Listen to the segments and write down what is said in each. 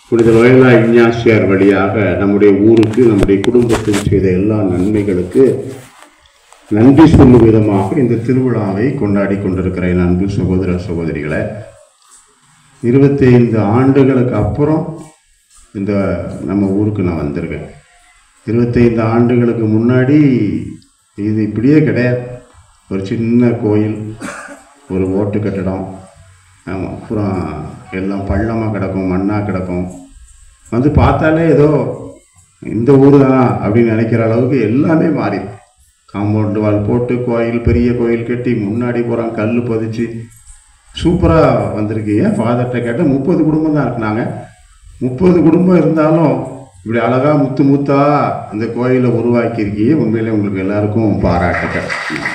புனித லோயலா இஞ்ஞாசியார் வழியாக நம்முடைய ஊருக்கு நம்முடைய குடும்பத்துக்கு செய்த எல்லா நன்மைகளுக்கு நன்றி சொல்லும் விதமாக இந்த திருவிழாவை கொண்டாடி கொண்டிருக்கிற என் அன்பு சகோதர சகோதரிகளை இருபத்தைந்து ஆண்டுகளுக்கு அப்புறம் இந்த நம்ம ஊருக்கு நான் வந்திருக்கேன் இருபத்தைந்து ஆண்டுகளுக்கு முன்னாடி இது இப்படியே கிடையாது ஒரு சின்ன கோயில் ஒரு ஓட்டு கட்டடம் ஆமாம் அப்புறம் எல்லாம் பள்ளமாக கிடக்கும் மண்ணாக கிடக்கும் வந்து பார்த்தாலே ஏதோ இந்த ஊர் தான் அப்படின்னு நினைக்கிற அளவுக்கு எல்லாமே மாறி காம்பவுண்டு வால் போட்டு கோயில் பெரிய கோயில் கட்டி முன்னாடி போகிறான் கல் பதிச்சு சூப்பராக வந்திருக்கீங்க ஃபாதர்கிட்ட கேட்டால் முப்பது குடும்பம் தான் இருக்குனாங்க முப்பது குடும்பம் இருந்தாலும் இப்படி அழகாக முத்து முத்தா அந்த கோயிலை உருவாக்கியிருக்கீங்க உண்மையிலே உங்களுக்கு எல்லாருக்கும் பாராட்டுக்கள்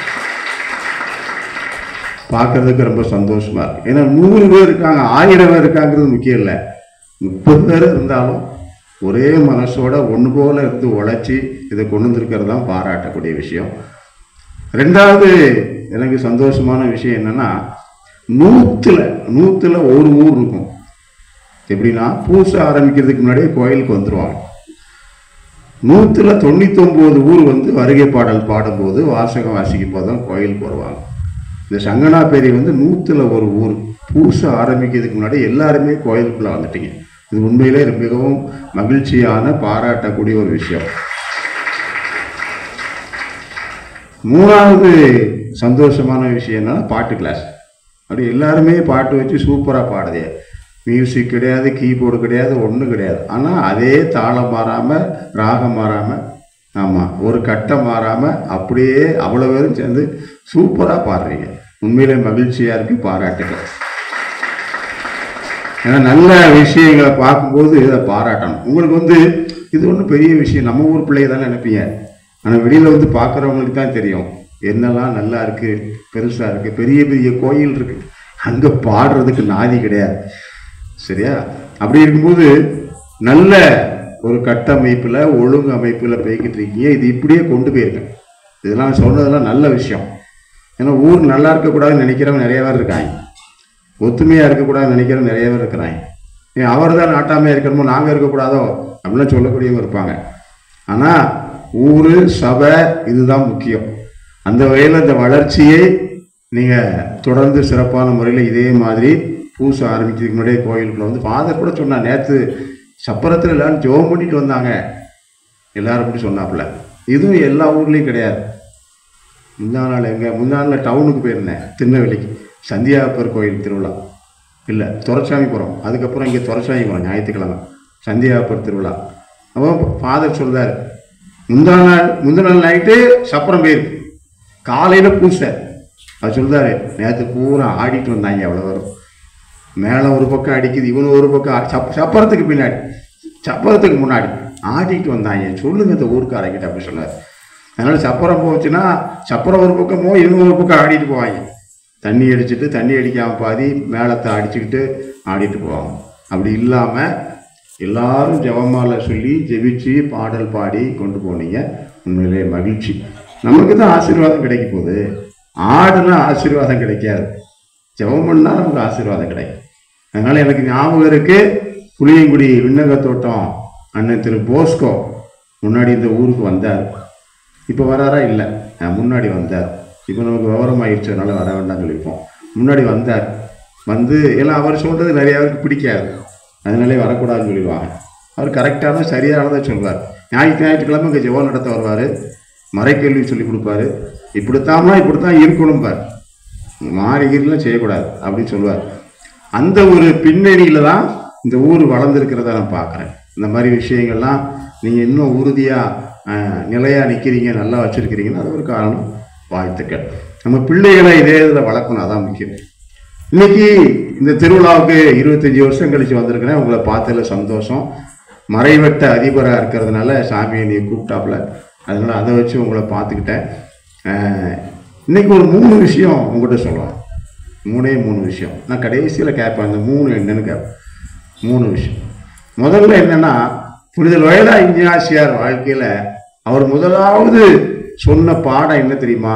பார்க்கறதுக்கு ரொம்ப சந்தோஷமா இருக்கு ஏன்னா நூறு பேர் இருக்காங்க ஆயிரம் பேர் இருக்காங்கிறது முக்கியம் இல்லை முப்பது பேர் இருந்தாலும் ஒரே மனசோட ஒன்று போல இருந்து உழைச்சி இதை கொண்டு வந்திருக்கிறது தான் பாராட்டக்கூடிய விஷயம் ரெண்டாவது எனக்கு சந்தோஷமான விஷயம் என்னன்னா நூற்றுல நூற்றுல ஒரு ஊர் இருக்கும் எப்படின்னா பூசை ஆரம்பிக்கிறதுக்கு முன்னாடியே கோயிலுக்கு வந்துருவாங்க நூற்றுல தொண்ணூத்தொம்பது ஊர் வந்து வருகை பாடல் பாடும்போது வாசகம் வாசிக்கும் போது தான் கோயிலுக்கு வருவாங்க இந்த சங்கனாபேரி வந்து நூற்றுல ஒரு ஊர் பூசை ஆரம்பிக்கிறதுக்கு முன்னாடி எல்லாருமே கோயிலுக்குள்ளே வந்துட்டீங்க இது உண்மையிலே மிகவும் மகிழ்ச்சியான பாராட்டக்கூடிய ஒரு விஷயம் மூணாவது சந்தோஷமான விஷயம் என்னன்னா பாட்டு கிளாஸ் அப்படி எல்லாருமே பாட்டு வச்சு சூப்பராக பாடுதே மியூசிக் கிடையாது கீபோர்டு கிடையாது ஒன்றும் கிடையாது ஆனால் அதே தாளம் மாறாமல் ராகம் மாறாமல் ஆமாம் ஒரு கட்டம் மாறாமல் அப்படியே அவ்வளோ பேரும் சேர்ந்து சூப்பராக பாடுறீங்க உண்மையிலே மகிழ்ச்சியாக இருக்குது பாராட்டுகள் ஏன்னா நல்ல விஷயங்களை பார்க்கும்போது இதை பாராட்டணும் உங்களுக்கு வந்து இது ஒன்றும் பெரிய விஷயம் நம்ம ஊர் பிள்ளைய தானே நினைப்பீங்க ஆனால் வெளியில் வந்து பார்க்குறவங்களுக்கு தான் தெரியும் என்னெல்லாம் நல்லா இருக்குது பெருசாக இருக்குது பெரிய பெரிய கோயில் இருக்குது அங்கே பாடுறதுக்கு நாதி கிடையாது சரியா அப்படி இருக்கும்போது நல்ல ஒரு கட்டமைப்பில் ஒழுங்கு அமைப்பில் போய்கிட்டு இருக்கீங்க இது இப்படியே கொண்டு போயிருக்கேன் இதெல்லாம் சொன்னதெல்லாம் நல்ல விஷயம் ஏன்னா ஊர் நல்லா இருக்கக்கூடாதுன்னு நினைக்கிறவங்க நிறைய பேர் இருக்காங்க ஒத்துமையாக இருக்கக்கூடாதுன்னு நினைக்கிறவங்க நிறைய பேர் இருக்கிறாங்க ஏன் அவர் தான் நாட்டாமையாக இருக்கணுமோ நாங்கள் இருக்கக்கூடாதோ அப்படிலாம் சொல்லக்கூடியவங்க இருப்பாங்க ஆனால் ஊர் சபை இதுதான் முக்கியம் அந்த வகையில் இந்த வளர்ச்சியை நீங்கள் தொடர்ந்து சிறப்பான முறையில் இதே மாதிரி பூசை ஆரம்பிக்கிறதுக்கு முன்னாடியே கோயிலுக்குள்ள வந்து ஃபாதர் கூட சொன்னார் நேற்று சப்பரத்தில் எல்லாரும் ஜோம் பண்ணிட்டு வந்தாங்க எல்லாரும் அப்படி சொன்னாப்புல இதுவும் எல்லா ஊர்லேயும் கிடையாது முந்தா நாள் எங்கே முந்தா நாள் டவுனுக்கு போயிருந்தேன் திருநெல்வேலிக்கு சந்தியாப்பர் கோயில் திருவிழா இல்லை துறச்சாமிபுரம் அதுக்கப்புறம் இங்கே துறச்சாமிபுரம் ஞாயிற்றுக்கிழமை சந்தியாப்பர் திருவிழா அப்போ ஃபாதர் சொல்றாரு முந்தா நாள் முந்தின நாள் நைட்டு சப்பரம் போயிருக்கு காலையில் பூசை அது சொல்றாரு நேற்று பூரா ஆடிட்டு வந்தாங்க அவ்வளோ வரும் மேலே ஒரு பக்கம் அடிக்குது இவனு ஒரு பக்கம் ஆ- சப் சப்பரத்துக்கு பின்னாடி சப்பரத்துக்கு முன்னாடி ஆடிட்டு வந்தாங்க சொல்லுங்க இந்த ஊருக்காரங்கிட்ட அப்படி சொன்னார் அதனால சப்பரம் போச்சுன்னா சப்பரம் ஒரு பக்கமோ இவங்க ஒரு பக்கம் ஆடிட்டு போவாங்க தண்ணி அடிச்சுட்டு தண்ணி அடிக்காம பாதி மேளத்தை அடிச்சுக்கிட்டு ஆடிட்டு போவாங்க அப்படி இல்லாமல் எல்லாரும் ஜெபமாலை சொல்லி ஜெபிச்சு பாடல் பாடி கொண்டு போனீங்க உண்மையிலே மகிழ்ச்சி நமக்கு தான் ஆசீர்வாதம் கிடைக்க போகுது ஆடுனா ஆசீர்வாதம் கிடைக்காது ஜெபம் பண்ணா நமக்கு ஆசீர்வாதம் கிடைக்கும் அதனால எனக்கு ஞாபகம் இருக்கு புளியங்குடி விண்ணக தோட்டம் அண்ணன் திரு போஸ்கோ முன்னாடி இந்த ஊருக்கு வந்தார் இப்போ வராரா இல்லை முன்னாடி வந்தார் இப்போ நமக்கு விவரம் ஆயிடுச்சு அதனால வர வேண்டாம் சொல்லியிருப்போம் முன்னாடி வந்தார் வந்து எல்லாம் அவர் சொல்றது நிறைய பேருக்கு பிடிக்காது அதனாலே வரக்கூடாதுன்னு சொல்லிடுவாங்க அவர் கரெக்டான சரியானதை சொல்வார் ஞாயிற்று ஞாயிற்றுக்கிழமை இங்கே ஜெபம் நடத்த வருவார் மறைக்கல்வி சொல்லி கொடுப்பாரு இப்படித்தாம்னா இப்படித்தான் இருக்கணும் பார் மாறிகீரெலாம் செய்யக்கூடாது அப்படின்னு சொல்லுவார் அந்த ஒரு பின்னணியில் தான் இந்த ஊர் வளர்ந்துருக்கிறத நான் பார்க்குறேன் இந்த மாதிரி விஷயங்கள்லாம் நீங்கள் இன்னும் உறுதியாக நிலையாக நிற்கிறீங்க நல்லா வச்சுருக்கிறீங்கன்னா அது ஒரு காரணம் வாழ்த்துக்கள் நம்ம பிள்ளைகளை இதே இதில் வளர்க்கணும் அதான் முக்கியம் இன்னைக்கு இந்த திருவிழாவுக்கு இருபத்தஞ்சி வருஷம் கழிச்சு வந்திருக்கிறேன் உங்களை பார்த்ததுல சந்தோஷம் மறைவட்ட அதிபராக இருக்கிறதுனால சாமியை நீ கூப்பிட்டாப்புல அதனால அதை வச்சு உங்களை பார்த்துக்கிட்டேன் அஹ், இன்னைக்கு ஒரு மூணு விஷயம் உங்கள்கிட்ட சொல்லலாம் மூணே மூணு விஷயம் நான் கடைசியில் கேட்பேன் அந்த மூணு என்னன்னு கேட்பேன் மூணு விஷயம் முதல்ல என்னன்னா புனித லோயலா இஞ்ஞாசியார் வாழ்க்கையில் அவர் முதலாவது சொன்ன பாடம் என்ன தெரியுமா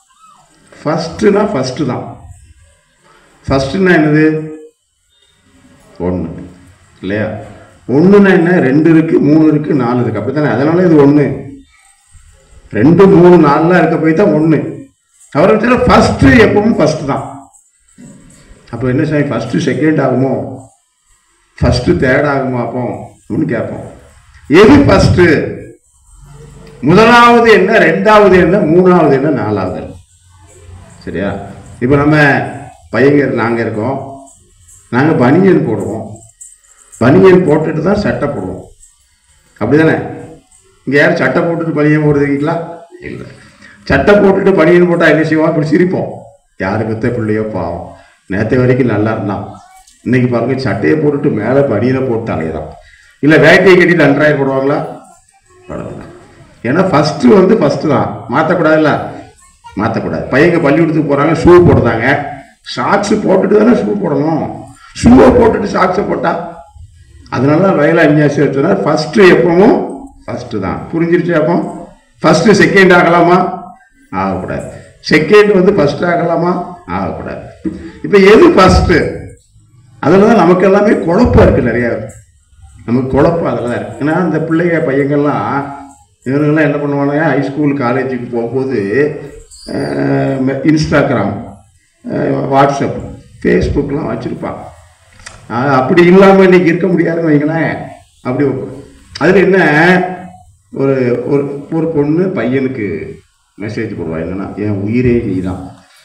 ஃபஸ்ட்டுனா ஃபஸ்ட்டு தான் ஃபஸ்ட்டுன்னா என்னது ஒன்று இல்லையா ஒண்ணுன்னா என்ன ரெண்டு இருக்கு மூணு இருக்கு நாலு இருக்கு அப்படித்தானே அதனால இது ஒண்ணு ரெண்டு மூணு நாலுலாம் இருக்க போய் தான் ஒண்ணு அவரை வச்சு ஃபர்ஸ்ட் எப்பவும் ஃபர்ஸ்ட் தான் அப்போ என்ன சார் ஃபர்ஸ்ட் செகண்ட் ஆகுமோ ஃபர்ஸ்ட் தேர்ட் ஆகுமா அப்போ அப்படின்னு கேட்போம் எது ஃபர்ஸ்ட் முதலாவது என்ன ரெண்டாவது என்ன மூணாவது என்ன நாலாவது என்ன? சரியா இப்போ நம்ம பையங்க நாங்கள் இருக்கோம் நாங்கள் பனியன் போடுவோம் பனியன் போட்டுட்டு தான் சட்டை போடுவோம் அப்படிதானே இங்கே யாரும் சட்டை போட்டுட்டு பனியன் போடுறீங்களா இல்லை சட்டை போட்டுட்டு பனியன் போட்டால் என்ன செய்வோம் இப்படி சிரிப்போம் யாரு பெத்த பிள்ளையோ பாவம் நேற்று வரைக்கும் நல்லா இருந்தான் இன்னைக்கு பாருங்க சட்டையை போட்டுட்டு மேலே பனியனை போட்டு அலையதான் இல்லை வேட்டையை கட்டிட்டு அன்றாயிரம் போடுவாங்களா போடலாம் ஏன்னா ஃபர்ஸ்ட் வந்து ஃபர்ஸ்ட் தான் மாற்றக்கூடாதுல்ல மாற்றக்கூடாது பையங்க பள்ளிக்கூடத்துக்கு போகிறாங்க ஷூ போடுறாங்க ஷாக்ஸ் போட்டுட்டு தானே ஷூ போடணும் ஷூவை போட்டுட்டு ஷாக்ஸை போட்டா அதனால தான் வயலா இன்ஜாசி சொன்னார் ஃபர்ஸ்ட் எப்பவும் ஃபர்ஸ்ட் தான் புரிஞ்சிருச்சு அப்போ ஃபர்ஸ்ட் செகண்ட் ஆகலாமா ஆகக்கூடாது செகண்ட் வந்து ஃபர்ஸ்ட் ஆகலாமா ஆகக்கூடாது இப்போ எது ஃபர்ஸ்ட் அதில் தான் நமக்கு எல்லாமே குழப்பம் இருக்கு நிறைய நமக்கு குழப்பம் அதில் தான் இருக்கு ஏன்னா அந்த பிள்ளைங்க பையங்கள்லாம் இவனுங்கெல்லாம் என்ன பண்ணுவானுங்க ஹைஸ்கூல் காலேஜுக்கு போகும்போது அஹ், மெ- இன்ஸ்டாகிராம் அஹ், வாட்ஸ்அப் ஃபேஸ்புக்லாம் வச்சுருப்பான் அப்படி இல்லாமல் இன்னைக்கு இருக்க முடியாதுன்னு வைங்களேன் அப்படி அதில் என்ன ஒரு ஒரு ஒரு பொண்ணு பையனுக்கு மெசேஜ் போடுவா என்னன்னா என் உயிரே நீதான்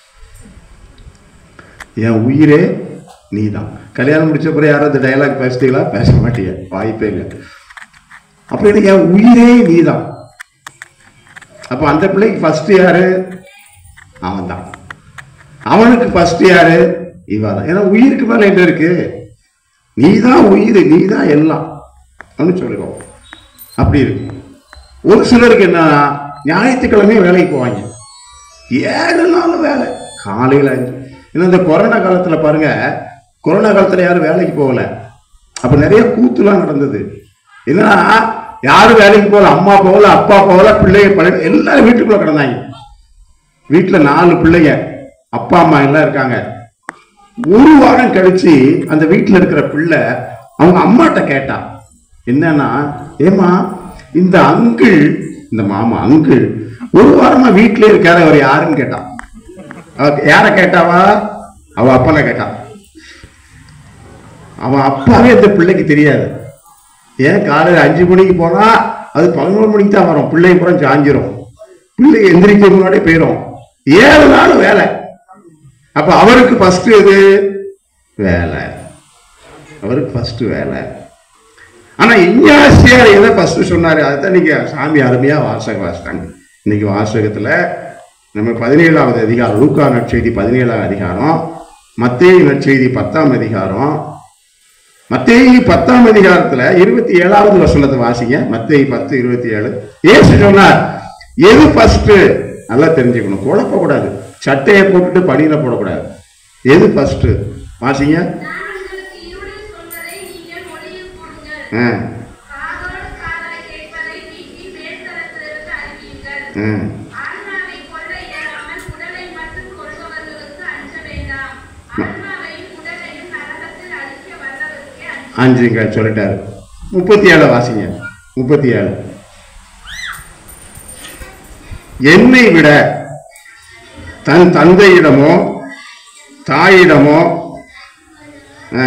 என் உயிரே நீதான் கல்யாணம் முடிச்ச பிறகு யாரும் அந்த டயலாக் பேசுறீங்களா பேச மாட்டீங்க வாய்ப்பே இல்லை அப்படின்னு என் உயிரே நீதான் அப்போ அந்த பிள்ளைக்கு ஃபர்ஸ்ட் யாரு அவன் தான் அவனுக்கு ஃபர்ஸ்ட் யாரு இவா தான் ஏன்னா உயிருக்கு மேல என்ன இருக்கு நீதான் உயிர் நீதான் எல்லாம் அப்படின்னு சொல்லுவோம் அப்படி இருக்கு ஒரு சிலருக்கு என்ன ஞாயிற்றுக்கிழமையும் வேலைக்கு போவாங்க ஏழு நாள் வேலை காலையில் அஞ்சு ஏன்னா இந்த கொரோனா காலத்தில் பாருங்க கொரோனா காலத்தில் யாரும் வேலைக்கு போகல அப்போ நிறைய கூத்துலாம் நடந்தது என்னன்னா யாரும் வேலைக்கு போகல அம்மா போகல அப்பா போகல பிள்ளைங்க பழைய எல்லாரும் வீட்டுக்குள்ள கிடந்தாங்க வீட்டில் நாலு பிள்ளைங்க அப்பா அம்மா எல்லாம் இருக்காங்க ஒரு வாரம் கழிச்சு அந்த வீட்டில் இருக்கிற பிள்ளை அவங்க அம்மாட்ட கேட்டான் என்னன்னா ஏமா இந்த அங்கிள் இந்த மாமா அங்கிள் ஒரு வாரமா வீட்டிலே இருக்காரு அவர் யாருன்னு கேட்டான் அவ யார கேட்டாவா அவ அப்பனை கேட்டான் அவன் அப்பாவே இந்த பிள்ளைக்கு தெரியாது ஏன் காலையில் அஞ்சு மணிக்கு போனா அது பதினோரு மணிக்கு தான் வரும் பிள்ளை பூரா சாஞ்சிரும் பிள்ளை எந்திரிக்க முன்னாடியே போயிடும் ஏழு நாள் வேலை அப்ப அவருக்கு ஃபர்ஸ்ட் எது வேலை அவருக்கு ஃபர்ஸ்ட் வேலை ஆனா இஞ்ஞாசியார் எதை ஃபர்ஸ்ட் சொன்னாரு அதுதான் நீங்க சாமி அருமையா வாசகம் வாசிட்டாங்க இன்னைக்கு வாசகத்துல நம்ம பதினேழாவது அதிகாரம் லூக்கா நற்செய்தி பதினேழாவது அதிகாரம் மத்தேயு நற்செய்தி பத்தாம் அதிகாரம் மத்தேயு பத்தாம் அதிகாரத்துல இருபத்தி ஏழாவது வசனத்தை வாசிங்க மத்தேயு பத்து இருபத்தி ஏழு ஏசு சொன்னார் எது ஃபர்ஸ்ட் நல்லா தெரிஞ்சுக்கணும் குழப்பக்கூடாது சட்டையை போட்டுட்டு பனியில போடக்கூடாது எது ஃபர்ஸ்ட் வாசிங்க நான் உங்களுக்கு இருளில் சொல்வதை நீங்கள் ஒளியில் கூறுங்கள். ஆ காதோடு காதாய் கேட்பதை நீக்கி மேல்தரத்திலிருந்து அறிவியுங்கள். ஆ ஆன்மாவை கொள்ள இயலாமல் உடலை மட்டும் கொள்பவர்களுக்கு அஞ்ச வேண்டாம். ஆன்மாவையும் உடலையும் நரகத்தில் அழிக்க வல்லவருக்கே அஞ்ச அஞ்சுங்க சொல்லிட்டாரு முப்பத்தி ஏழு வாசிங்க முப்பத்தி ஏழு என்னை விட தன் தந்தையிடமோ தாயிடமோ ஆ.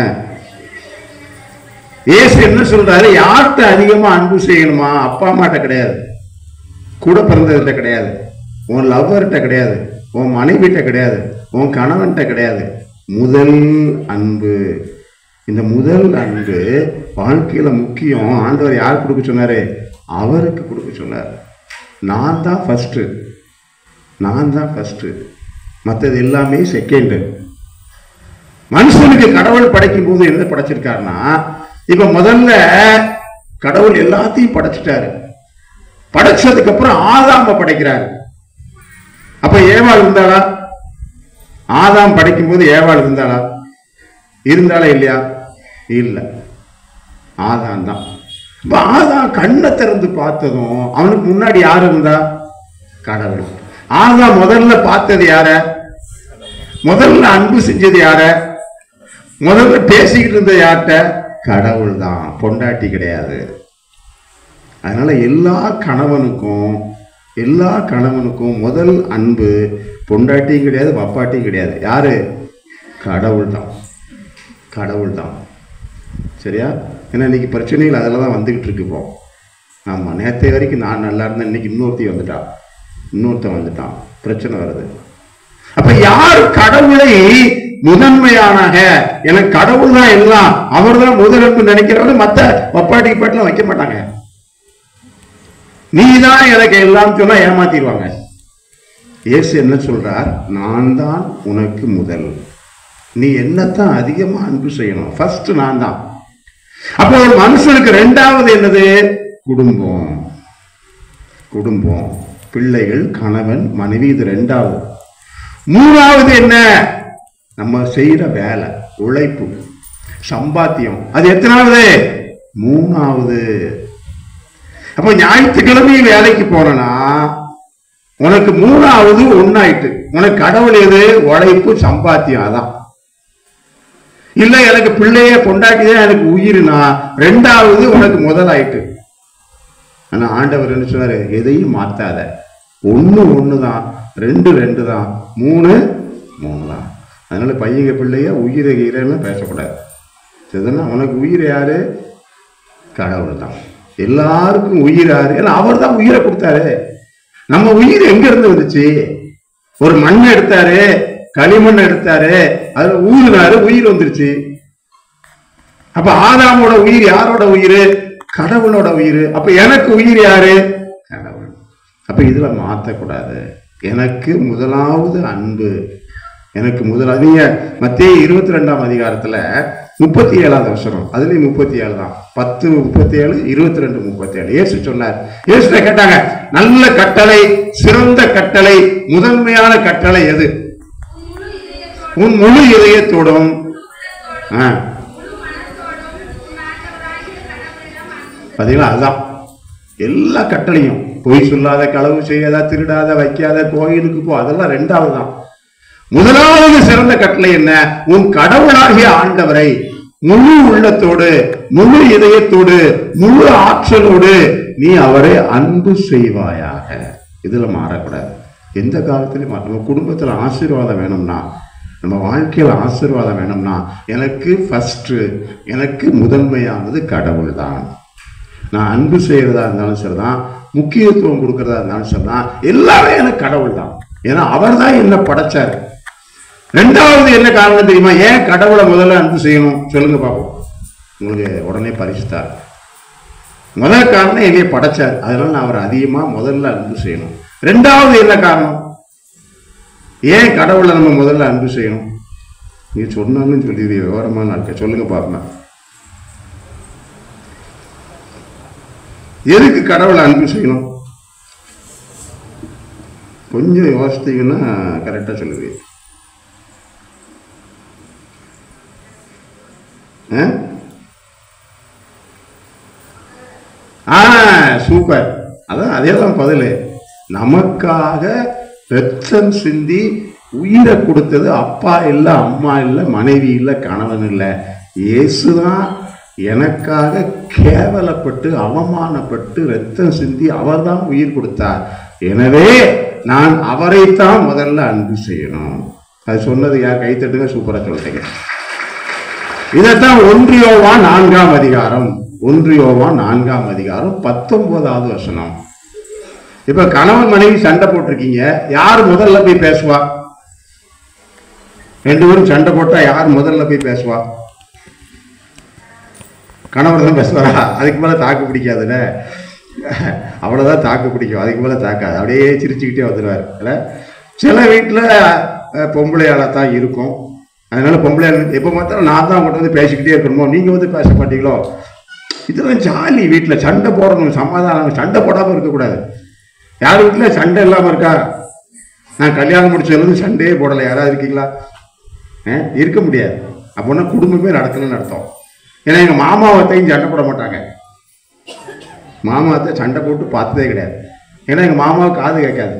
இயேசு என்ன சொல்றாரு யார்கிட்ட அதிகமா அன்பு செய்யணுமா அப்பா அம்மாட்ட கிடையாது கூட பிறந்ததுகிட்ட கிடையாது உன் லவ்வர்கிட்ட கிடையாது உன் மனைவிட்ட கிடையாது உன் கணவன்கிட்ட கிடையாது முதல் அன்பு இந்த முதல் அன்பு வாழ்க்கையில முக்கியம் ஆண்டவர் யார் கொடுக்க சொன்னாரு அவருக்கு கொடுக்க சொன்னார் நான் தான் ஃபர்ஸ்ட் நான் தான் ஃபர்ஸ்ட் மற்றது எல்லாமே செகண்டு மனுஷனுக்கு கடவுள் படைக்கும் போது என்ன படைச்சிருக்காருன்னா இப்ப முதல்ல கடவுள் எல்லாத்தையும் படைச்சிட்டாரு படைச்சதுக்கு அப்புறம் ஆதாம படைக்கிறாரு அப்ப ஏவாள் இருந்தாளா ஆதாம் படைக்கும் போது ஏவாள் இருந்தாளா இருந்தாளா இல்லையா இல்ல ஆதாம் தான் இப்ப ஆதாம் கண்ணை திறந்து பார்த்ததும் அவனுக்கு முன்னாடி யார் இருந்தா கடவுள் ஆதாம் முதல்ல பார்த்தது யார முதல்ல அன்பு செஞ்சது யார முதல்ல பேசிக்கிட்டு இருந்த யார்கிட்ட கடவுள் தான் பொண்டாட்டி கிடையாது அதனால எல்லா கணவனுக்கும் எல்லா கணவனுக்கும் முதல் அன்பு பொண்டாட்டியும் கிடையாது பப்பாட்டியும் கிடையாது யாரு கடவுள் தான் கடவுள் தான் சரியா ஏன்னா இன்னைக்கு பிரச்சனைகள் அதில் தான் வந்துக்கிட்டு இருக்கு இப்போ ஆமாம் நேற்று வரைக்கும் நான் நல்லா இருந்தேன் இன்னைக்கு இன்னொருத்தி வந்துட்டா இன்னொருத்தன் வந்துட்டான் பிரச்சனை வருது அப்ப யார் கடவுளை முதன்மையானாக எனக்கு கடவுள் தான் எல்லாம் அவர் தான் முதலென்று நினைக்கிறவங்க மத்த பப்பாட்டி பாட்டுலாம் வைக்க மாட்டாங்க நீ தான் எனக்கு எல்லாம் சொன்னா ஏமாத்திடுவாங்க இயேசு என்ன சொல்றார் நான் தான் உனக்கு முதல் நீ என்னத்தான் அதிகமா அன்பு செய்யணும் ஃபர்ஸ்ட் நான் தான் அப்போ ஒரு மனுஷனுக்கு ரெண்டாவது என்னது குடும்பம் குடும்பம் பிள்ளைகள் கணவன் மனைவி இது ரெண்டாவது மூணாவது என்ன நம்ம செய்யற வேலை உழைப்பு சம்பாத்தியம் அது எத்தனாவது மூணாவது அப்ப ஞாயிற்றுக்கிழமை வேலைக்கு போனா உனக்கு மூணாவது ஒன்னாயிட்டு உனக்கு கடவுள் எது உழைப்பு சம்பாத்தியம் அதான் இல்ல எனக்கு பிள்ளைய கொண்டாட்டிதான் எனக்கு உயிர்னா ரெண்டாவது உனக்கு முதலாயிட்டு ஆனா ஆண்டவர் என்ன சொன்னாரு எதையும் மாத்தாத ஒண்ணு ஒண்ணுதான் ரெண்டு ரெண்டு தான் மூணு மூணு தான் அதனால பையங்க பிள்ளைய உயிரை கீரைன்னு பேசக்கூடாது சரிதானே உனக்கு உயிர் யாரு கடவுள் தான் எல்லாருக்கும் உயிர் யாரு ஏன்னா அவர் தான் உயிரை கொடுத்தாரு நம்ம உயிர் எங்க இருந்து வந்துச்சு ஒரு மண் எடுத்தாரு களிமண் எடுத்தாரு அதுல ஊதுனாரு உயிர் வந்துருச்சு அப்ப ஆதாமோட உயிர் யாரோட உயிர் கடவுளோட உயிர் அப்ப எனக்கு உயிர் யாரு கடவுள் அப்ப இதுல மாத்தக்கூடாது எனக்கு முதலாவது அன்பு எனக்கு முதலாவது நீங்க மத்திய இருபத்தி ரெண்டாம் அதிகாரத்துல முப்பத்தி ஏழாவது வருஷம் அதுலயும் முப்பத்தி ஏழு தான் பத்து முப்பத்தி ஏழு இருபத்தி ரெண்டு முப்பத்தி ஏழு இயேசு சொன்னார் இயேசுட்ட கேட்டாங்க நல்ல கட்டளை சிறந்த கட்டளை முதன்மையான கட்டளை எது உன் முழு இதயத்தோடும் உன் முழு இதயத்தோடும் முழு உள்ளத்தோடும் ஆ, முழு மனத்தோடும் உன் ஆண்டவராகிய கடவுளிடம் அன்பு பாத்தீங்களா அதுதான் எல்லா கட்டளையும் பொய் சொல்லாத களவு செய்யாத திருடாத வைக்காத கோயிலுக்கு போ அதெல்லாம் ரெண்டாவது தான் முதலாவது சிறந்த கட்டளை என்ன உன் கடவுளாகிய ஆண்டவரை முழு உள்ளத்தோடு முழு இதயத்தோடு முழு ஆற்றலோடு நீ அவரை அன்பு செய்வாயாக இதுல மாறக்கூடாது எந்த காலத்திலையும் மாற நம்ம குடும்பத்துல ஆசீர்வாதம் வேணும்னா நம்ம வாழ்க்கையில ஆசீர்வாதம் வேணும்னா எனக்கு ஃபர்ஸ்ட் எனக்கு முதன்மையானது கடவுள் தான் நான் அன்பு செய்யறதா இருந்தாலும் சரிதான் முக்கியத்துவம் கொடுக்கறதா இருந்தாலும் சரிதான் எல்லாமே எனக்கு கடவுள் தான் ஏன்னா அவர் தான் என்ன படைச்சாரு ரெண்டாவது என்ன காரணம் தெரியுமா ஏன் கடவுளை முதல்ல அன்பு செய்யணும் சொல்லுங்க பாப்போம் உங்களுக்கு உடனே பரிசுத்தார் முதல் காரணம் என்னைய படைச்சார் அதனால நான் அவரை அதிகமா முதல்ல அன்பு செய்யணும் ரெண்டாவது என்ன காரணம் ஏன் கடவுளை நம்ம முதல்ல அன்பு செய்யணும் நீ சொன்னாலும் சொல்லி விவரமா நான் சொல்லுங்க பாப்பேன் எதுக்கு கடவுளை அன்பு செய்யணும் கொஞ்சம் யோசித்தீங்கன்னா கரெக்டாக சொல்லுவீங்க ஆ? ஆ சூப்பர் அதான் அதே தான் பதில் நமக்காக ரத்தம் சிந்தி உயிரை கொடுத்தது அப்பா இல்லை அம்மா இல்லை மனைவி இல்லை கணவன் இல்லை இயேசுதான் எனக்காக கேவலப்பட்டு அவமானப்பட்டு ரத்தம் சிந்தி அவர்தான் உயிர் கொடுத்தார் எனவே நான் அவரைத்தான் முதல்ல அன்பு செய்யணும் அது சொன்னது யார் கைத்தட்டுங்க சூப்பரா சொல்றீங்க இதைத்தான் ஒன்றியோவா நான்காம் அதிகாரம் ஒன்றியோவா நான்காம் அதிகாரம் பத்தொன்பதாவது வசனம் இப்ப கணவன் மனைவி சண்டை போட்டிருக்கீங்க யார் முதல்ல போய் பேசுவா ரெண்டு பேரும் சண்டை போட்டா யார் முதல்ல போய் பேசுவா கணவர் தான் பேசுவாரா அதுக்கு மேல தாக்கு பிடிக்காதுல்ல அவ்வளவுதான் தாக்கு பிடிக்கும் அதுக்கு மேல தாக்காது அப்படியே சிரிச்சுக்கிட்டே வந்துடுவார் இல்ல சில வீட்டுல அஹ், பொம்பளையால தான் இருக்கும் அதனால பொம்பளை எப்போ பார்த்தாலும் நான் தான் உங்கள்கிட்ட வந்து பேசிக்கிட்டே இருக்கணுமோ நீங்க வந்து பேச மாட்டீங்களோ இதெல்லாம் ஜாலி வீட்டுல சண்டை போடணும் சமாதானம் சண்டை போடாம இருக்கக்கூடாது யார் வீட்டுல சண்டை இல்லாம இருக்கா நான் கல்யாணம் முடிச்சதுலேருந்து சண்டையே போடலை யாராவது இருக்கீங்களா ஆ? இருக்க முடியாது அப்போனா குடும்பமே நடக்கணும்னு அர்த்தம் ஏன்னா எங்க மாமாவத்தையும் சண்டை போட மாட்டாங்க மாமாவத்தை சண்டை போட்டு பார்த்ததே கிடையாது ஏன்னா எங்க மாமாவுக்கு காது கேட்காது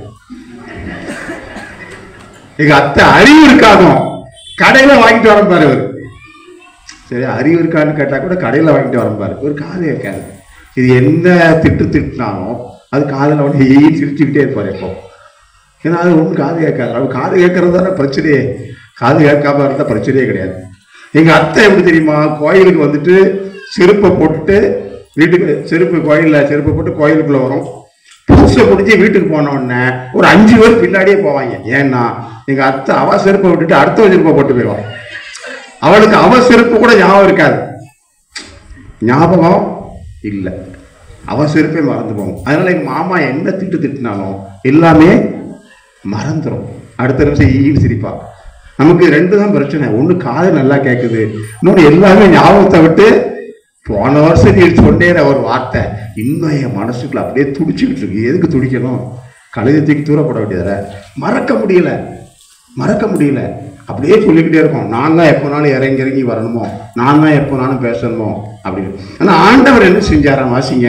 எங்க அத்தை அறிவு இருக்காதும் கடையில வாங்கிட்டு வர பாரு அவரு சரி அறிவு இருக்கான்னு கேட்டா கூட கடையில் வாங்கிட்டு வரம்பாரு ஒரு காது கேட்காது இது என்ன திட்டு திட்டினாலும் அது காதில் வந்து ஈ சிரிச்சுக்கிட்டே இருப்பார் எப்போ ஏன்னா அது ஒன்றும் காது கேட்காது அவர் காது கேட்கறது தானே பிரச்சனையே காது கேட்காம இருந்தால் பிரச்சனையே கிடையாது எங்க அத்தை எப்படி தெரியுமா கோயிலுக்கு வந்துட்டு செருப்பை போட்டுட்டு வீட்டுக்கு செருப்பு கோயிலில் செருப்பை போட்டு கோயிலுக்குள்ள வரும் புதுசை முடிஞ்சு வீட்டுக்கு போன உடனே ஒரு அஞ்சு பேர் பின்னாடியே போவாங்க ஏன்னா எங்க அத்தை அவ செருப்பை விட்டுட்டு அடுத்த செருப்பை போட்டு போயிடுவான் அவளுக்கு அவ செருப்பு கூட ஞாபகம் இருக்காது ஞாபகம் இல்லை அவ செருப்பே மறந்து போகும் அதனால எங்க மாமா என்ன திட்டு திட்டினாலும் எல்லாமே மறந்துடும் அடுத்த நிமிஷம் ஈன்னு சிரிப்பா நமக்கு ரெண்டு தான் பிரச்சனை ஒண்ணு காது நல்லா கேட்குது இன்னொன்று எல்லாமே ஞாபகத்தை விட்டு போன வருஷம் நீ சொன்னேற ஒரு வார்த்தை இன்னும் என் மனசுக்குள்ள அப்படியே துடிச்சுக்கிட்டு இருக்கு எதுக்கு துடிக்கணும் கழுதத்துக்கு தூரப்பட வேண்டியதில்ல மறக்க முடியல மறக்க முடியல அப்படியே சொல்லிக்கிட்டே இருக்கோம் நான் தான் எப்போனாலும் இறங்கி இறங்கி வரணுமோ நான் தான் எப்போனாலும் பேசணுமோ அப்படின்னு ஆனா ஆண்டவர் என்ன செஞ்சாராம் வாசிங்க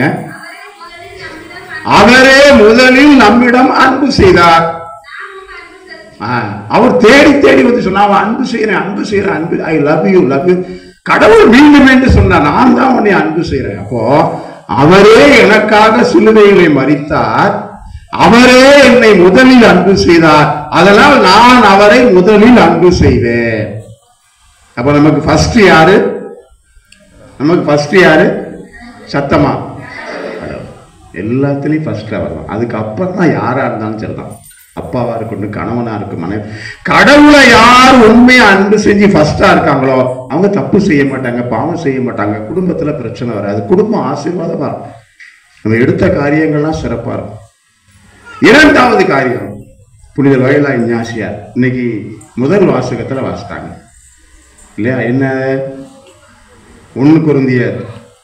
அவரே முதலில் நம்மிடம் அவரே முதலில் நம்மிடம் அன்பு அன்பு செய்தார் நாமும் அன்பு செலுத்த ஆ, அவர் தேடி தேடி வந்து சொன்னா அவன் அன்பு செய்யறேன் அன்பு செய்யறேன் அன்பு I love you love you கடவுள் மீண்டும் என்று சொன்னா நான் தான் உன்னை அன்பு செய்யறேன் அப்போ அவரே எனக்காக சிலுவைகளை மறித்தார் அவரே என்னை முதலில் அன்பு செய்தார் அதனால் நான் அவரை முதலில் அன்பு செய்வேன் அப்ப நமக்கு ஃபர்ஸ்ட் யாரு நமக்கு ஃபர்ஸ்ட் யாரு சத்தமா கடவுள். எல்லாத்துலயும் ஃபர்ஸ்ட் அவர் தான் அதுக்கு அப்புறம் தான் யாரா இருந்தாலும் சரிதான் அப்பாவா இருக்கட்டும் கணவனா இருக்கும் மனைவி கடவுளை யார் உண்மையா அன்பு செஞ்சு ஃபர்ஸ்டா இருக்காங்களோ அவங்க தப்பு செய்ய மாட்டாங்க பாவம் செய்ய மாட்டாங்க குடும்பத்துல பிரச்சனை வராது குடும்பம் ஆசீர்வாதமா இருக்கும் நம்ம எடுத்த காரியங்கள்லாம் சிறப்பா இருக்கும் இரண்டாவது காரியம் புனித வயலா இஞ்ஞாசியார் இன்னைக்கு முதல் வாசகத்துல வாசிட்டாங்க இல்லையா என்ன ஒண்ணு குருந்தியர்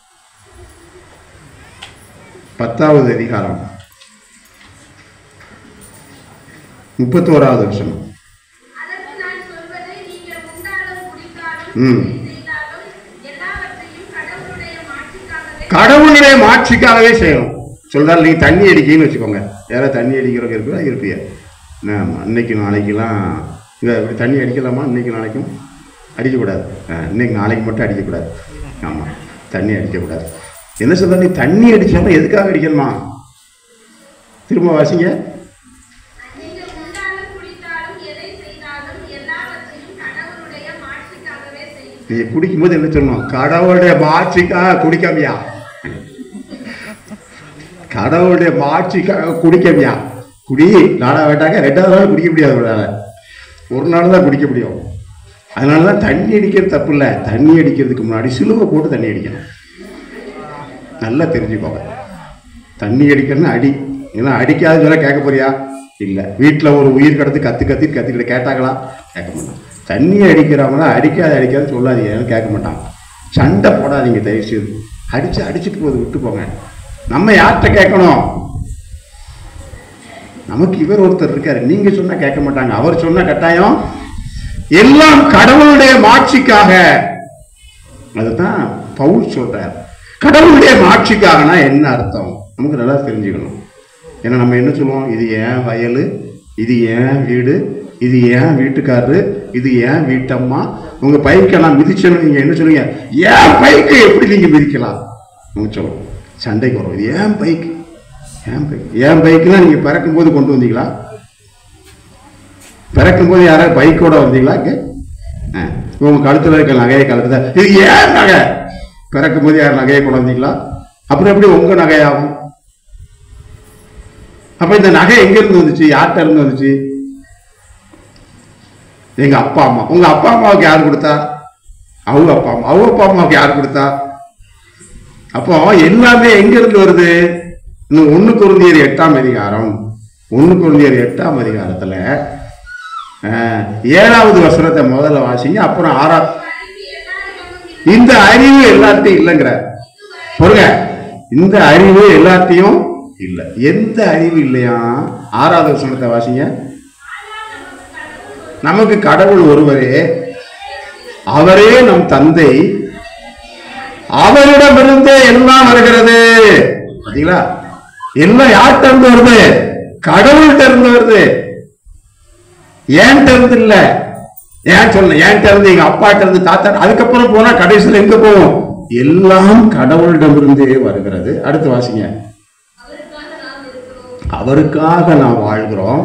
பத்தாவது அதிகாரம் முப்பத்தோராவது வருஷம் அதற்கு நான் சொல்வதை நீங்கள் உண்டாலும் குடித்தாலும் ம். செய்தாலும் எல்லாவற்றையும் கடவுளுடைய மாட்சிக்காகவே கடவுளுடைய மாட்சிக்காகவே செய்யணும் சொல்றாரு நீங்க தண்ணி அடிக்கன்னு வச்சுக்கோங்க யாராவது தண்ணி அடிக்கிறவங்க இருக்குதா இருப்பியா ஆமா, இன்னைக்கு நாளைக்கெல்லாம் இங்க இப்படி தண்ணி அடிக்கலாமா இன்னைக்கு நாளைக்கும் அடிக்கக்கூடாது ஆ, இன்னைக்கு நாளைக்கு மட்டும் அடிக்கக்கூடாது ஆமாம் தண்ணி அடிக்கக்கூடாது என்ன சொல்ற நீ தண்ணி அடிச்சாலும் எதுக்காக அடிக்கணுமா திரும்ப வாசிங்க நீங்கள் உண்டாலும் குடித்தாலும் எதை செய்தாலும் எல்லாவற்றையும் கடவுளுடைய மாட்சிக்காகவே செய்யுங்கள் நீங்க குடிக்கும்போது என்ன சொல்லணும் கடவுளுடைய மாட்சிக்காக குடிக்காமையா கடவுளுடைய மாட்சிக்காக குடிக்கமையா குடி நாடா வேட்டாங்க ரெண்டாவது நாள் குடிக்க முடியாது அவரால ஒரு நாள் தான் குடிக்க முடியும் அதனால தான் தண்ணி அடிக்கிறது தப்பு இல்லை தண்ணி அடிக்கிறதுக்கு முன்னாடி சிலுவை போட்டு தண்ணி அடிக்கணும் நல்லா தெரிஞ்சுக்கோங்க தண்ணி அடிக்கணும்னா அடி ஏன்னா அடிக்காத சொல்ல கேட்க போறியா இல்லை வீட்டில் ஒரு உயிர் கடத்து கத்து கத்தி கத்திக்கிட்டு கேட்டாங்களா கேட்க மாட்டான் தண்ணி அடிக்கிறவங்கள அடிக்காத அடிக்காத சொல்லாதீங்க ஏன்னு கேட்க மாட்டான் சண்டை போடாதீங்க தயவு செய்து அடிச்சு அடிச்சுட்டு போது விட்டு போங்க நம்ம யார்கிட்ட கேட்கணும் நமக்கு இவர் ஒருத்தர் இருக்காரு நீங்க சொன்னா கேட்க மாட்டாங்க அவர் சொன்ன கட்டாயம் எல்லாம் கடவுளுடைய மாட்சிக்காக அதுதான் பவுல் சொல்றார் கடவுளுடைய மாட்சிக்காகனா என்ன அர்த்தம் நமக்கு நல்லா தெரிஞ்சுக்கணும் ஏன்னா நம்ம என்ன சொல்லுவோம் இது ஏன் வயல் இது ஏன் வீடு இது ஏன் வீட்டுக்காரரு இது ஏன் வீட்டம்மா உங்க பைக்கெல்லாம் மிதிச்சணும் நீங்க என்ன சொல்லுவீங்க ஏன் பைக்கு எப்படி நீங்க மிதிக்கலாம் நம்ம சொல்லுவோம் சண்டைக்கு வரும் இது ஏன் பைக் ஏன் பைக் ஏன் பைக்குலாம் நீங்க பிறக்கும் போது கொண்டு வந்தீங்களா பிறக்கும் போது யாராவது பைக்கோட வந்தீங்களா இங்க ஆ, உங்க கழுத்துல இருக்க நகையை கழுத்துல இது ஏன் நகை பிறக்கும் போது யார் நகையை கொண்டு வந்தீங்களா அப்புறம் எப்படி உங்க நகையாகும் அப்ப இந்த நகை எங்க இருந்து வந்துச்சு யார்கிட்ட இருந்து வந்துச்சு எங்க அப்பா அம்மா உங்க அப்பா அம்மாவுக்கு யார் கொடுத்தா அவங்க அப்பா அம்மா அவங்க அப்பா அம்மாவுக்கு யார் கொடுத்தா அப்போ எல்லாமே எங்க இருந்து வருது இன்னும் ஒண்ணு குருந்தியர் எட்டாம் அதிகாரம் ஒண்ணு குருந்தியர் எட்டாம் அதிகாரத்துல ஆஹ், ஏழாவது வசனத்தை முதல்ல வாசிங்க அப்புறம் ஆறா அறிவு எல்லாரிடமும் இல்லை. இந்த அறிவு எல்லாத்தையும் இல்லைங்கிறார் பொருங்க இந்த அறிவு எல்லாத்தையும் இல்லை எந்த அறிவு இல்லையா ஆறாவது வசனத்தை வாசிங்க நமக்கு கடவுள் ஒருவரே அவரே நம் தந்தை அவரிடமிருந்தே எல்லாம் வருகிறது பாத்தீங்களா எல்லாம் யார்கிட்ட இருந்து வருது கடவுள்கிட்ட இருந்து வருது ஏன்ட்ட இருந்து இல்ல ஏன் சொல்ல என்கிட்ட இருந்து எங்க அப்பாட்ட இருந்து தாத்தா அதுக்கப்புறம் போனா கடைசியில் எங்க போவோம் எல்லாம் கடவுளிடமிருந்தே வருகிறது அடுத்து வாசிங்க அவருக்காக நாம் வாழ்கிறோம்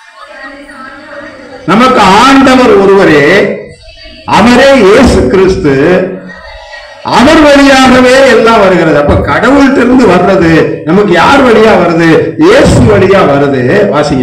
நமக்கு ஆண்டவர் ஒருவரே அவரே இயேசு கிறிஸ்து அவர் வழியாகவே எல்லாம் வருகிறது அப்ப கடவுள்கிட்ட இருந்து வர்றது நமக்கு யார் வழியா வருது இயேசு வழியா வருது வாசிங்க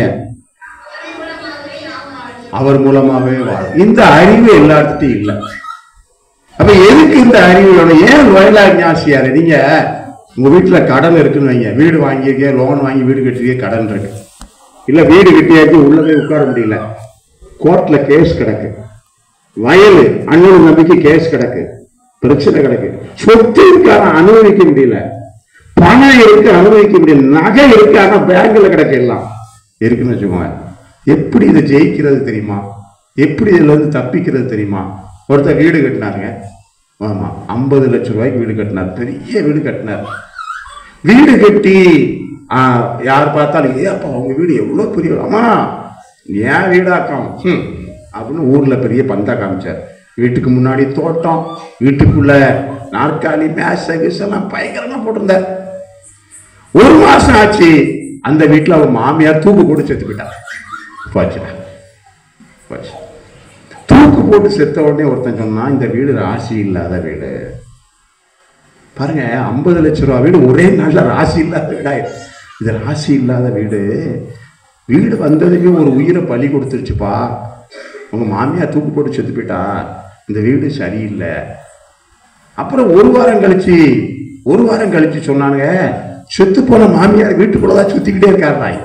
அவர் மூலமாகவே வாழும் இந்த அறிவு எல்லாத்துட்டும் இல்லை அப்ப எதுக்கு இந்த அறிவு வேணும் ஏன் வயலார் ஞாசியாரு நீங்க உங்க வீட்டுல கடன் இருக்குன்னு வைங்க வீடு வாங்கியிருக்கீங்க லோன் வாங்கி வீடு கட்டிருக்கீங்க கடன் இருக்கு இல்ல வீடு கட்டியாச்சு உள்ள போய் உட்கார முடியல கோர்ட்ல கேஸ் கிடக்கு வயல் அண்ணன் நம்பிக்கை கேஸ் கிடக்கு பிரச்சனை கிடக்கு சொத்து இருக்கு ஆனா அனுபவிக்க முடியல பணம் இருக்கு அனுபவிக்க முடியல நகை இருக்கு ஆனா பேங்க்ல கிடக்கு எல்லாம் இருக்குன்னு வச்சுக்கோங்க எப்படி இதை ஜெயிக்கிறது தெரியுமா எப்படி இதுல இருந்து தப்பிக்கிறது தெரியுமா ஒருத்தர் வீடு கட்டினாருங்க ஆமா ஐம்பது லட்சம் ரூபாய்க்கு வீடு கட்டினார் பெரிய வீடு கட்டினார் வீடு கட்டி ஆ, யார் பார்த்தாலும் ஏ அப்பா அவங்க வீடு எவ்வளோ பெரிய வீடு. அம்மா ஏன் வீடாக்கம் ஹம், அப்படின்னு ஊர்ல பெரிய பந்தா காமிச்சார் வீட்டுக்கு முன்னாடி தோட்டம் வீட்டுக்குள்ள நாற்காலி மேச கிசெல்லாம் பயங்கரமா போட்டிருந்தார் ஒரு மாசம் ஆச்சு அந்த வீட்டுல அவன் மாமியார் தூக்கு போட்டு செத்து போயிட்டார் போச்சு போச்சு தூக்கு போட்டு செத்த உடனே ஒருத்தன் சொன்னான் இந்த வீடு ராசி இல்லாத வீடு பாருங்க ஐம்பது லட்ச ரூபா வீடு ஒரே நாள்ல ராசி இல்லாத வீடா இது ராசி இல்லாத வீடு வீடு வந்ததுமே ஒரு உயிரை பலி கொடுத்துருச்சுப்பா உங்க மாமியார் தூக்கு போட்டு செத்து போயிட்டா இந்த வீடு சரியில்லை அப்புறம் ஒரு வாரம் கழிச்சு ஒரு வாரம் கழிச்சு சொன்னானுங்க செத்து போன மாமியார் வீட்டுக்குள்ளதான் சுத்திக்கிட்டே இருக்காரு நாய்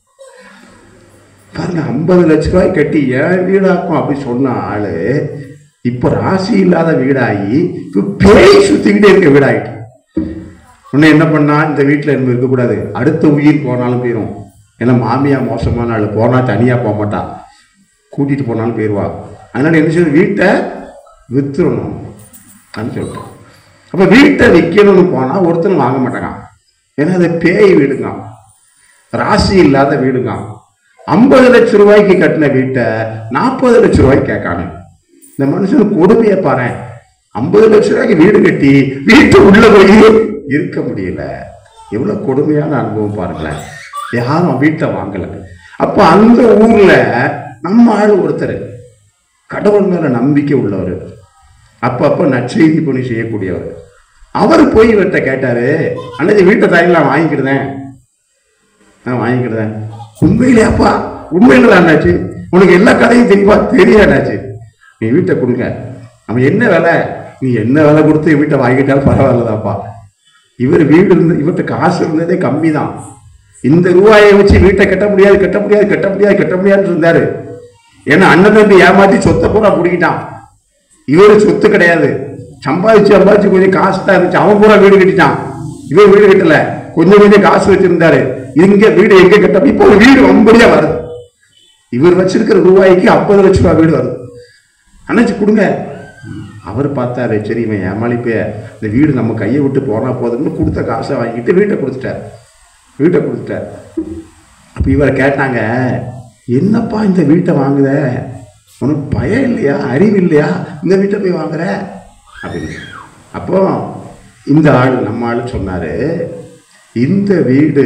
பாருங்க ஐம்பது லட்ச ரூபாய் கட்டி ஏன் வீடாக்கும் அப்படி சொன்ன ஆளு இப்ப ராசி இல்லாத வீடாகி இப்ப பேய் சுத்திக்கிட்டே இருக்க வீடாயிட்டு உன்னை என்ன பண்ணா இந்த வீட்டுல இருந்து இருக்கக்கூடாது அடுத்த உயிர் போனாலும் போயிடும் ஏன்னா மாமியா மோசமான ஆளு போனா தனியா போக மாட்டா கூட்டிட்டு போனாலும் போயிடுவா அதனால என்ன செய்யணும் வீட்டை வித்துறணும் அப்படின்னு சொல்லிட்டோம் அப்ப வீட்டை விற்கணும்னு போனா ஒருத்தன் வாங்க மாட்டாங்க ஏன்னா அது பேய் வீடுங்க ராசி இல்லாத வீடுங்க ஐம்பது லட்சம் ரூபாய்க்கு கட்டின வீட்டை நாற்பது லட்சம் ரூபாய்க்கு கேட்கானு இந்த மனுஷன் கொடுமையை பாரு ஐம்பது லட்சம் ரூபாய்க்கு வீடு கட்டி வீட்டு உள்ள போய் இருக்க முடியல எவ்வளவு கொடுமையான அனுபவம் பாருங்களேன் யாரும் வீட்டை வாங்கல அப்ப அந்த ஊர்ல நம்ம ஆள் ஒருத்தர் கடவுள் மேல நம்பிக்கை உள்ளவர் அப்பப்ப நற்செய்தி பணி செய்யக்கூடியவர் அவர் போய் இவர்கிட்ட கேட்டாரு அன்னைக்கு வீட்டை தாயெல்லாம் வாங்கிக்கிடுதேன் நான் வாங்கிக்கிடுதேன் உண்மையிலேப்பா உண்மையில அண்ணாச்சு உனக்கு எல்லா கதையும் தெரியுமா தெரியாடாச்சு நீ வீட்டை கொடுங்க அவன் என்ன விலை நீ என்ன விலை கொடுத்து வீட்டை வாங்கிட்டாலும் பரவாயில்லதாப்பா இவர் வீடு இருந்து இவர்கிட்ட காசு இருந்ததே கம்மி தான் இந்த ரூபாயை வச்சு வீட்டை கட்ட முடியாது கட்ட முடியாது கட்ட முடியாது கட்ட முடியாதுன்னு இருந்தாரு ஏன்னா அண்ணன் தம்பி ஏமாத்தி சொத்தை பூரா பிடிக்கிட்டான் இவரு சொத்து கிடையாது சம்பாதிச்சு சம்பாதிச்சு கொஞ்சம் காசு தான் இருந்துச்சு அவன் பூரா வீடு கட்டிட்டான் இவர் வீடு கட்டல கொஞ்சம் கொஞ்சம் காசு வச்சிருந்தாரு இங்க வீடு எங்க கட்ட இப்போ ஒரு வீடு வம்படியா வருது இவர் வச்சிருக்கிற ரூபாய்க்கு ஐம்பது லட்ச ரூபாய் வீடு வருது அண்ணாச்சி கொடுங்க அவர் பார்த்தாரு சரி இவன் ஏமாளிப்பே இந்த வீடு நம்ம கையை விட்டு போனா போதும்னு கொடுத்த காசை வாங்கிட்டு வீட்டை கொடுத்துட்டார் வீட்டை கொடுத்துட்டார் அப்ப இவரை கேட்டாங்க என்னப்பா இந்த வீட்டை வாங்குத உனக்கு பயம் இல்லையா அறிவு இல்லையா இந்த வீட்டை போய் வாங்குற அப்படின்னு அப்போ இந்த ஆள் நம்ம ஆள் சொன்னாரு இந்த வீடு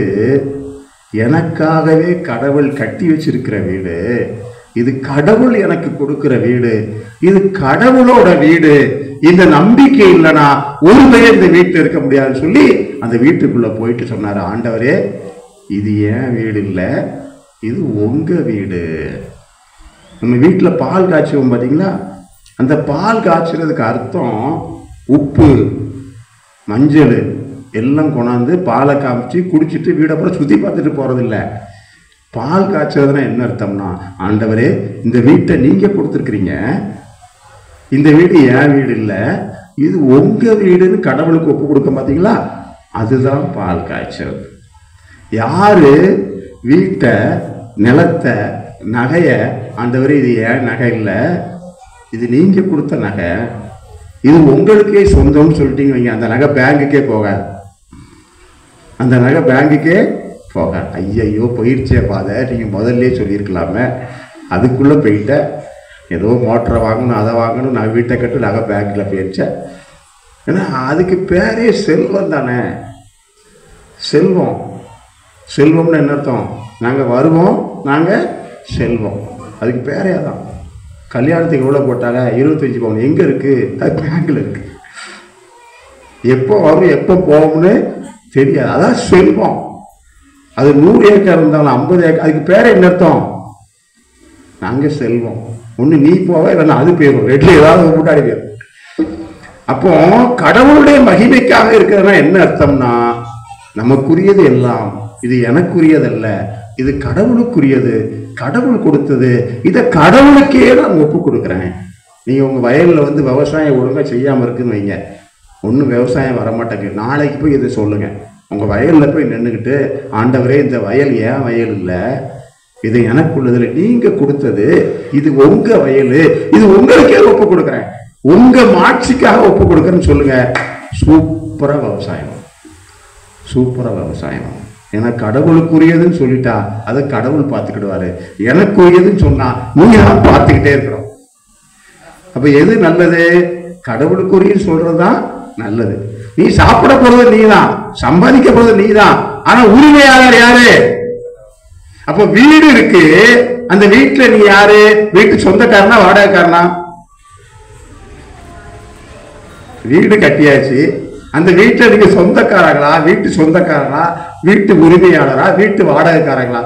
எனக்காகவே கடவுள் கட்டி வச்சிருக்கிற வீடு இது கடவுள் எனக்கு கொடுக்கிற வீடு இது கடவுளோட வீடு இந்த நம்பிக்கை இல்லைனா ஒரு பையன் இந்த வீட்டில் இருக்க முடியாதுன்னு சொல்லி அந்த வீட்டுக்குள்ள போயிட்டு சொன்னாரு ஆண்டவரே இது ஏன் வீடு இல்லை இது உங்க வீடு நம்ம வீட்டில் பால் காய்ச்சுவோம் பார்த்தீங்களா அந்த பால் காய்ச்சுறதுக்கு அர்த்தம் உப்பு மஞ்சள் எல்லாம் கொண்டாந்து பாலை காமிச்சு குடிச்சிட்டு வீடை அப்புறம் சுற்றி பார்த்துட்டு போகிறதில்ல பால் காய்ச்சறதுனா என்ன அர்த்தம்னா ஆண்டவரே இந்த வீட்டை நீங்கள் கொடுத்துருக்குறீங்க இந்த வீடு என் வீடு இல்லை இது உங்கள் வீடுன்னு கடவுளுக்கு ஒப்பு கொடுக்க பார்த்தீங்களா அதுதான் பால் காய்ச்சறது யாரு வீட்டை நிலத்தை நகையை ஆண்டவரே இது ஏன் நகை இல்லை இது நீங்க கொடுத்த நகை இது உங்களுக்கே சொந்தம்னு சொல்லிட்டீங்க வைங்க அந்த நகை பேங்குக்கே போகாது அந்த நகை பேங்குக்கே போகாது ஐயையோ போயிடுச்சே பாதை நீங்க முதல்ல சொல்லியிருக்கலாமே அதுக்குள்ள போயிட்ட ஏதோ மோட்டரை வாங்கணும் அதை வாங்கணும் நான் வீட்டை கட்டு நகை பேங்க்கில் போயிடுச்சேன் ஏன்னா அதுக்கு பேரே செல்வம் தானே செல்வம் செல்வம்னு என்ன அர்த்தம் நாங்கள் வருவோம் நாங்கள் செல்வம் அதுக்கு பேரே அதான் கல்யாணத்துக்கு எவ்வளோ போட்டாங்க இருபத்தஞ்சி பவுன் எங்கே இருக்குது அது பேங்கில் இருக்குது எப்போ வரும் எப்போ போகும்னு தெரியாது அதான் செல்வம் அது நூறு ஏக்கர் இருந்தாலும் ஐம்பது ஏக்கர் அதுக்கு பேர் என்ன அர்த்தம் நாங்கள் செல்வம் ஒன்று நீ போவ இல்லைன்னா அது போயிடும் ரெண்டு ஏதாவது கூட்டாடி போயிடும் அப்போ கடவுளுடைய மகிமைக்காக இருக்கிறதுனா என்ன அர்த்தம்னா நமக்குரியது எல்லாம் இது எனக்குரியதல்ல இது கடவுளுக்குரியது கடவுள் கொடுத்தது இதை கடவுளுக்கே நான் ஒப்பு கொடுக்குறேன் நீங்கள் உங்கள் வயலில் வந்து விவசாயம் ஒழுங்காக செய்யாமல் இருக்குன்னு வைங்க ஒன்றும் விவசாயம் வர மாட்டேங்குது நாளைக்கு போய் இதை சொல்லுங்கள் உங்கள் வயலில் போய் நின்றுக்கிட்டு ஆண்டவரே இந்த வயல் ஏன் வயல் இல்லை இது எனக்குள்ளதுல நீங்க கொடுத்தது இது உங்க வயல் இது உங்களுக்கே ஒப்பு கொடுக்குறேன் உங்க மாட்சிக்காக ஒப்பு கொடுக்குறேன்னு சொல்லுங்க சூப்பரா விவசாயம் சூப்பரா விவசாயம் ஏன்னா கடவுளுக்குரியதுன்னு சொல்லிட்டா அதை கடவுள் பார்த்துக்கிடுவாரு எனக்குரியதுன்னு சொன்னா நீங்க தான் பார்த்துக்கிட்டே இருக்கணும் அப்ப எது நல்லது கடவுளுக்குரியன்னு சொல்றதுதான் நல்லது நீ சாப்பிட போறது நீதான் சம்பாதிக்க போறது நீதான் ஆனா உரிமையாளர் யாரு அப்ப வீடு இருக்கு அந்த வீட்டுல நீ யாரு வீட்டு சொந்தக்காரனா வாடகைக்காரனா வீடு கட்டியாச்சு அந்த வீட்டுல நீங்க சொந்தக்காரங்களா வீட்டு சொந்தக்காரனா வீட்டு உரிமையாளரா வீட்டு வாடகைக்காரங்களா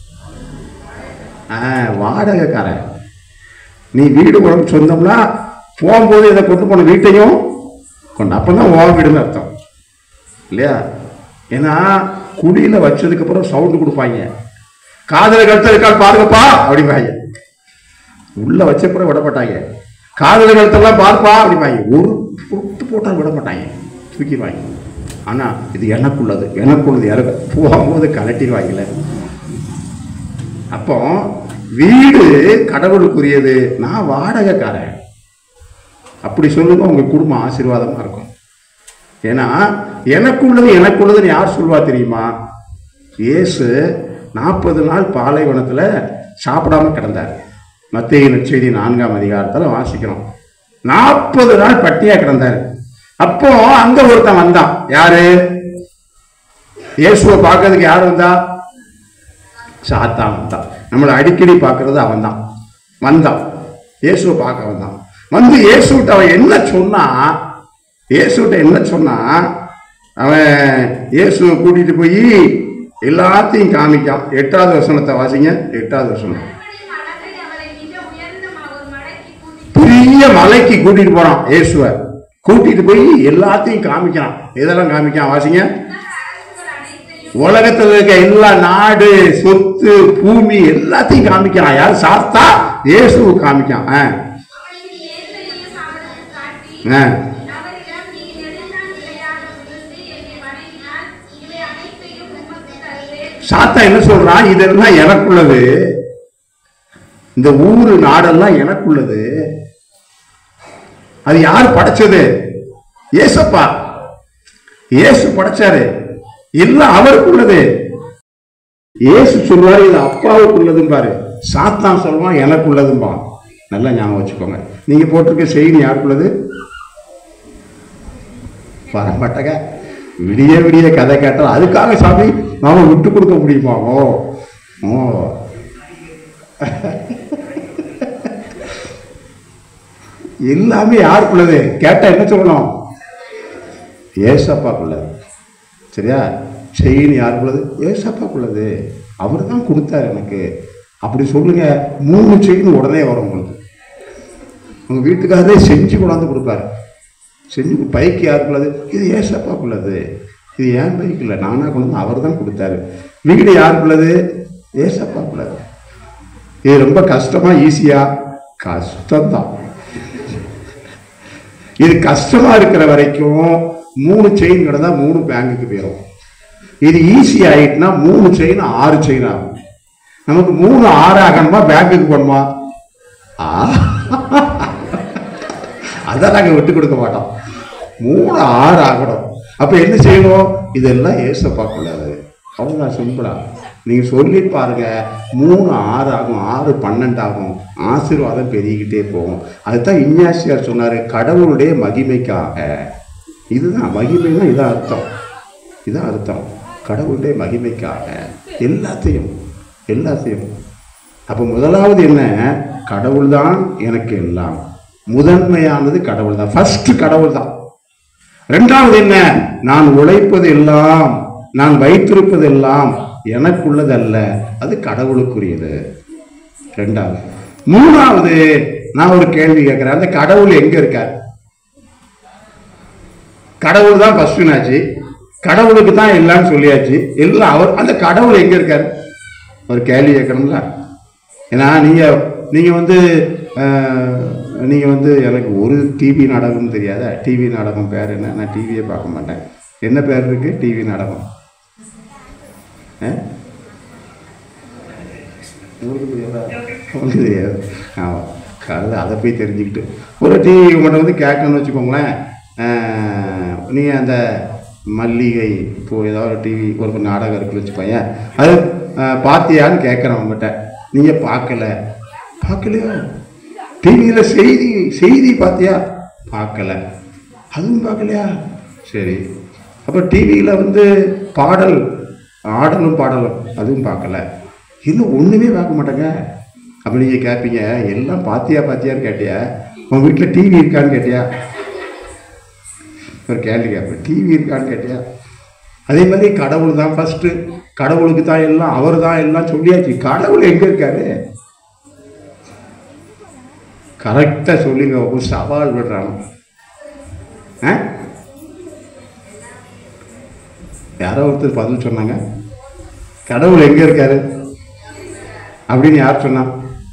ஆ, வாடகைக்காரன் நீ வீடு உனக்கு சொந்தம்னா போகும்போது இதை கொண்டு போன வீட்டையும் கொண்டு அப்பதான் உன் வீடுன்னு அர்த்தம் இல்லையா ஏன்னா குடியில வச்சதுக்கு அப்புறம் சவுண்டு கொடுப்பாங்க காதல கழுத்த இருக்கால் பாருங்கப்பா அப்படிம்பாங்க உள்ள வச்ச பிறகு விட மாட்டாங்க காதல கழுத்தெல்லாம் பார்ப்பா அப்படிம்பாங்க ஒரு பொட்டு போட்டால் விட மாட்டாங்க தூக்கிடுவாங்க ஆனா இது எனக்குள்ளது எனக்குள்ளது யாருக்கு போகும்போது கலட்டிடுவாங்கல்ல அப்போ வீடு கடவுளுக்குரியது நான் வாடகைக்காரன் அப்படி சொல்லுங்க உங்க குடும்பம் ஆசீர்வாதமா இருக்கும் ஏன்னா எனக்குள்ளது எனக்குள்ளதுன்னு யார் சொல்வா தெரியுமா இயேசு நாற்பது நாள் பாலைவனத்துல சாப்பிடாம கிடந்தார் மத்திய நற்செய்தி நான்காம் அதிகாரத்துல வாசிக்கிறோம் நாற்பது நாள் பட்டியா கிடந்தார் அப்போ அங்க ஒருத்தன் வந்தான் யாரு இயேசுவை பார்க்கறதுக்கு யார் வந்தா சாத்தான் வந்தான் நம்மளை அடிக்கடி பார்க்கறது அவன் தான் வந்தான் இயேசுவை பார்க்க வந்தான் வந்து இயேசுகிட்ட அவன் என்ன சொன்னா இயேசுகிட்ட என்ன சொன்னா அவன் இயேசுவை கூட்டிட்டு போய் எல்லாத்தையும் காமிக்கான் எட்டாவது வசனத்தை வாசிங்க எட்டாவது வசனம் மறுபடியும் அழகை அவரை மிக உயர்ந்த ம- ஒரு மலைக்கு கூட்டிட்டு பெரிய மலைக்கு கூட்டிட்டு போறான் இயேசுவை கூட்டிட்டு போய் எல்லாத்தையும் காமிக்கிறான் இதெல்லாம் காமிக்கான் வாசிங்க உலக அரசுகள் அனைத்தையும் உலகத்துல இருக்க எல்லா நாடு சொத்து பூமி எல்லாத்தையும் காமிக்கிறான் யார் சாத்தா இயேசுவை காமிக்கான் ஆ, அவனின் இயேசையும் அவருக்கு காட்டி ஆ. அவரிடம் நீ நெடுநாள் நிலையாக விழுந்து என்னை வணங்கினால் இவை அனைத்தையும் உமக்கு தருவேன் சாத்தா என்ன சொல்றான் இதெல்லாம் எனக்குள்ளது இந்த ஊரு நாடெல்லாம் எனக்குள்ளது அது யார் படைச்சது ஏசப்பா இயேசு படைச்சாரு எல்லாம் அவருக்குள்ளது இயேசு சொல்வாரு இது அப்பாவுக்குள்ளதும் பாரு சாத்தான் சொல்லுவான் எனக்குள்ளதும்பா நல்லா ஞாபகம் வச்சுக்கோங்க நீங்க போட்டிருக்க செய்தி யாருக்குள்ளது வரமாட்டக விடிய விடிய கதை கேட்டால் அதுக்காக சாமி நாம விட்டு கொடுக்க முடியுமா ஓ ஓ எல்லாமே யாருக்குள்ளது கேட்டா என்ன சொல்லணும் ஏசப்பாக்குள்ளது சரியா செயின் யாருக்குள்ளது ஏசப்பாக்குள்ளது அவர் தான் கொடுத்தாரு எனக்கு அப்படி சொல்லுங்க மூணு செயின் உடனே வரும் உங்களுக்கு உங்க வீட்டுக்காரரே செஞ்சு கொண்டாந்து கொடுப்பாரு செஞ்சு கொடு- பைக்கு யாருக்குள்ளது இது ஏசப்பாக்குள்ளது இது ஏன் பைக் இல்லை நானா கொண்டு வந்து அவர் தான் கொடுத்தாரு வீடு யாருக்குள்ளது ஏசப்பாக்குள்ளது இது ரொம்ப கஷ்டமா ஈஸியா கஷ்டம்தான் இது கஷ்டமா இருக்கிற வரைக்கும் மூணு செயின் கிடந்தா மூணு பேங்குக்கு போயிடும் இது ஈஸி ஆயிட்டுனா மூணு செயின் ஆறு செயின் ஆகும் நமக்கு மூணு ஆறு ஆகணுமா பேங்குக்கு போகணுமா ஆ அதான் நாங்க விட்டு கொடுக்க மாட்டோம் மூணு ஆறு ஆகணும் அப்ப என்ன செய்யணும் இதெல்லாம் ஏசப்பாக்குள்ளாது அவ்வளவுதான் சிம்பிளா நீங்கள் சொல்லி பாருங்க மூணு ஆறு ஆகும் ஆறு பன்னெண்டு ஆகும் ஆசீர்வாதம் பெருகிக்கிட்டே போகும் அதுதான் இஞ்ஞாசியார் சொன்னார் கடவுளுடைய மகிமைக்காக இதுதான் மகிமைன்னா இதான் அர்த்தம் இதான் அர்த்தம் கடவுளுடைய மகிமைக்காக எல்லாத்தையும் எல்லாத்தையும் அப்போ முதலாவது என்ன கடவுள் தான் எனக்கு எல்லாம் முதன்மையானது கடவுள் தான் ஃபர்ஸ்ட் கடவுள் தான் ரெண்டாவது என்ன நான் உழைப்பது எல்லாம் நான் வைத்திருப்பது எல்லாம் எனக்குள்ளதல்ல அது கடவுளுக்குரியது ரெண்டாவது மூணாவது நான் ஒரு கேள்வி கேட்கிறேன் அந்த கடவுள் எங்க இருக்கார் கடவுள் தான் ஃபர்ஸ்ட்னாச்சு கடவுளுக்கு தான் எல்லாம் சொல்லியாச்சு எல்லாம் அவர் அந்த கடவுள் எங்க இருக்கார் ஒரு கேள்வி கேட்கணும்ல ஏன்னா நீங்க நீங்க வந்து அஹ், நீங்க வந்து எனக்கு ஒரு டிவி நாடகம் தெரியாத டிவி நாடகம் பேர் என்ன நான் டிவியே பார்க்க மாட்டேன் என்ன பேர் இருக்கு டிவி நாடகம் அஹ்? உங்களுக்கு தெரியாதா உங்களுக்கு தெரியாது ஆமாம் காலையில் அதை போய் தெரிஞ்சுக்கிட்டு ஒரு டிவி மட்டும் வந்து கேட்கணும்னு வச்சுக்கோங்களேன் நீங்கள் அந்த மல்லிகை இப்போ ஏதாவது ஒரு டிவி ஒரு நாடகம் இருக்குன்னு வச்சுக்கோங்க அது அஹ், பார்த்தியான்னு கேட்குறேன் உங்ககிட்ட நீங்கள் பார்க்கல பார்க்கலையா டிவியில் செய்தி செய்தி பார்த்தியா பார்க்கல அதுவும் பார்க்கலையா சரி அப்போ டிவியில் வந்து பாடல் ஆடலும் பாடலும் அதுவும் பார்க்கல இன்னும் ஒன்றுமே பார்க்க மாட்டேங்க அப்போ நீங்கள் கேட்பீங்க எல்லாம் பாத்தியா பாத்தியான்னு கேட்டியா உன் வீட்டில் டிவி இருக்கான்னு கேட்டியா ஒரு கேள்வி கேட்பேன் டிவி இருக்கான்னு கேட்டியா அதே மாதிரி கடவுள் தான் ஃபஸ்ட்டு கடவுளுக்கு தான் எல்லாம் அவர் தான் எல்லாம் சொல்லியாச்சு கடவுள் எங்கே இருக்காரு கரெக்டாக சொல்லிங்க ஒரு சவால் விடுறாங்க ஆ யாரோ ஒருத்தர் பதில் சொன்னாங்க கடவுள் எங்க இருக்காரு அப்படின்னு யார் சொன்னா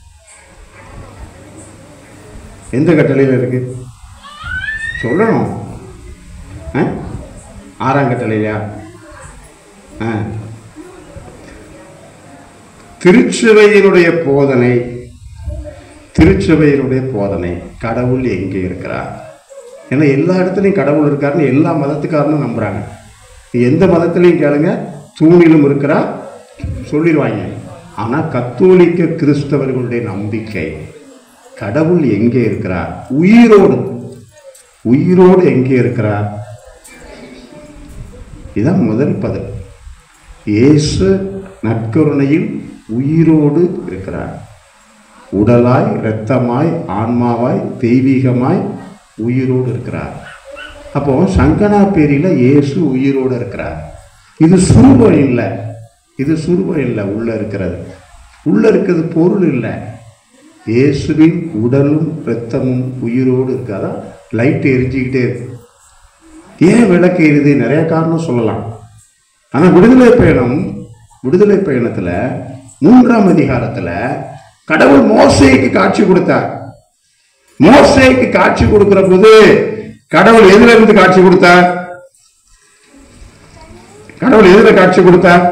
எந்த கட்டளையில் இருக்கு சொல்லணும் ஆ? ஆறாம் கட்டளையா ஆ திருச்சபையினுடைய போதனை திருச்சபையினுடைய போதனை கடவுள் எங்கே இருக்கிறார் ஏன்னா எல்லா இடத்துலையும் கடவுள் இருக்காருன்னு எல்லா மதத்துக்காரனும் நம்புறாங்க எந்த மதத்திலையும் கேளுங்க தூணிலும் இருக்கிறா சொல்லிடுவாங்க ஆனால் கத்தோலிக்க கிறிஸ்தவர்களுடைய நம்பிக்கை கடவுள் எங்கே இருக்கிறார் உயிரோடு உயிரோடு எங்கே இருக்கிறார் இதான் முதல் பதில் இயேசு நற்கருணையில் உயிரோடு இருக்கிறார் உடலாய் இரத்தமாய் ஆன்மாவாய் தெய்வீகமாய் உயிரோடு இருக்கிறார் அப்போ சங்கனா பேரில் இயேசு உயிரோடு இருக்கிறார் இது சுரூபம் இல்லை இது சுரூபம் இல்லை உள்ள இருக்கிறது உள்ள இருக்கிறது பொருள் இல்லை இயேசுவின் உடலும் இரத்தமும் உயிரோடு இருக்காதான் லைட் எரிஞ்சுக்கிட்டே இருக்கு ஏன் விளக்கு எரியுது நிறைய காரணம் சொல்லலாம் ஆனால் விடுதலை பயணம் விடுதலை பயணத்தில் மூன்றாம் அதிகாரத்தில் கடவுள் மோசேக்கு காட்சி கொடுத்தார் மோசேக்கு காட்சி கொடுக்கிற போது கடவுள் எதுல இருந்து காட்சி கொடுத்தார் கடவுள் எதுல காட்சி கொடுத்தார்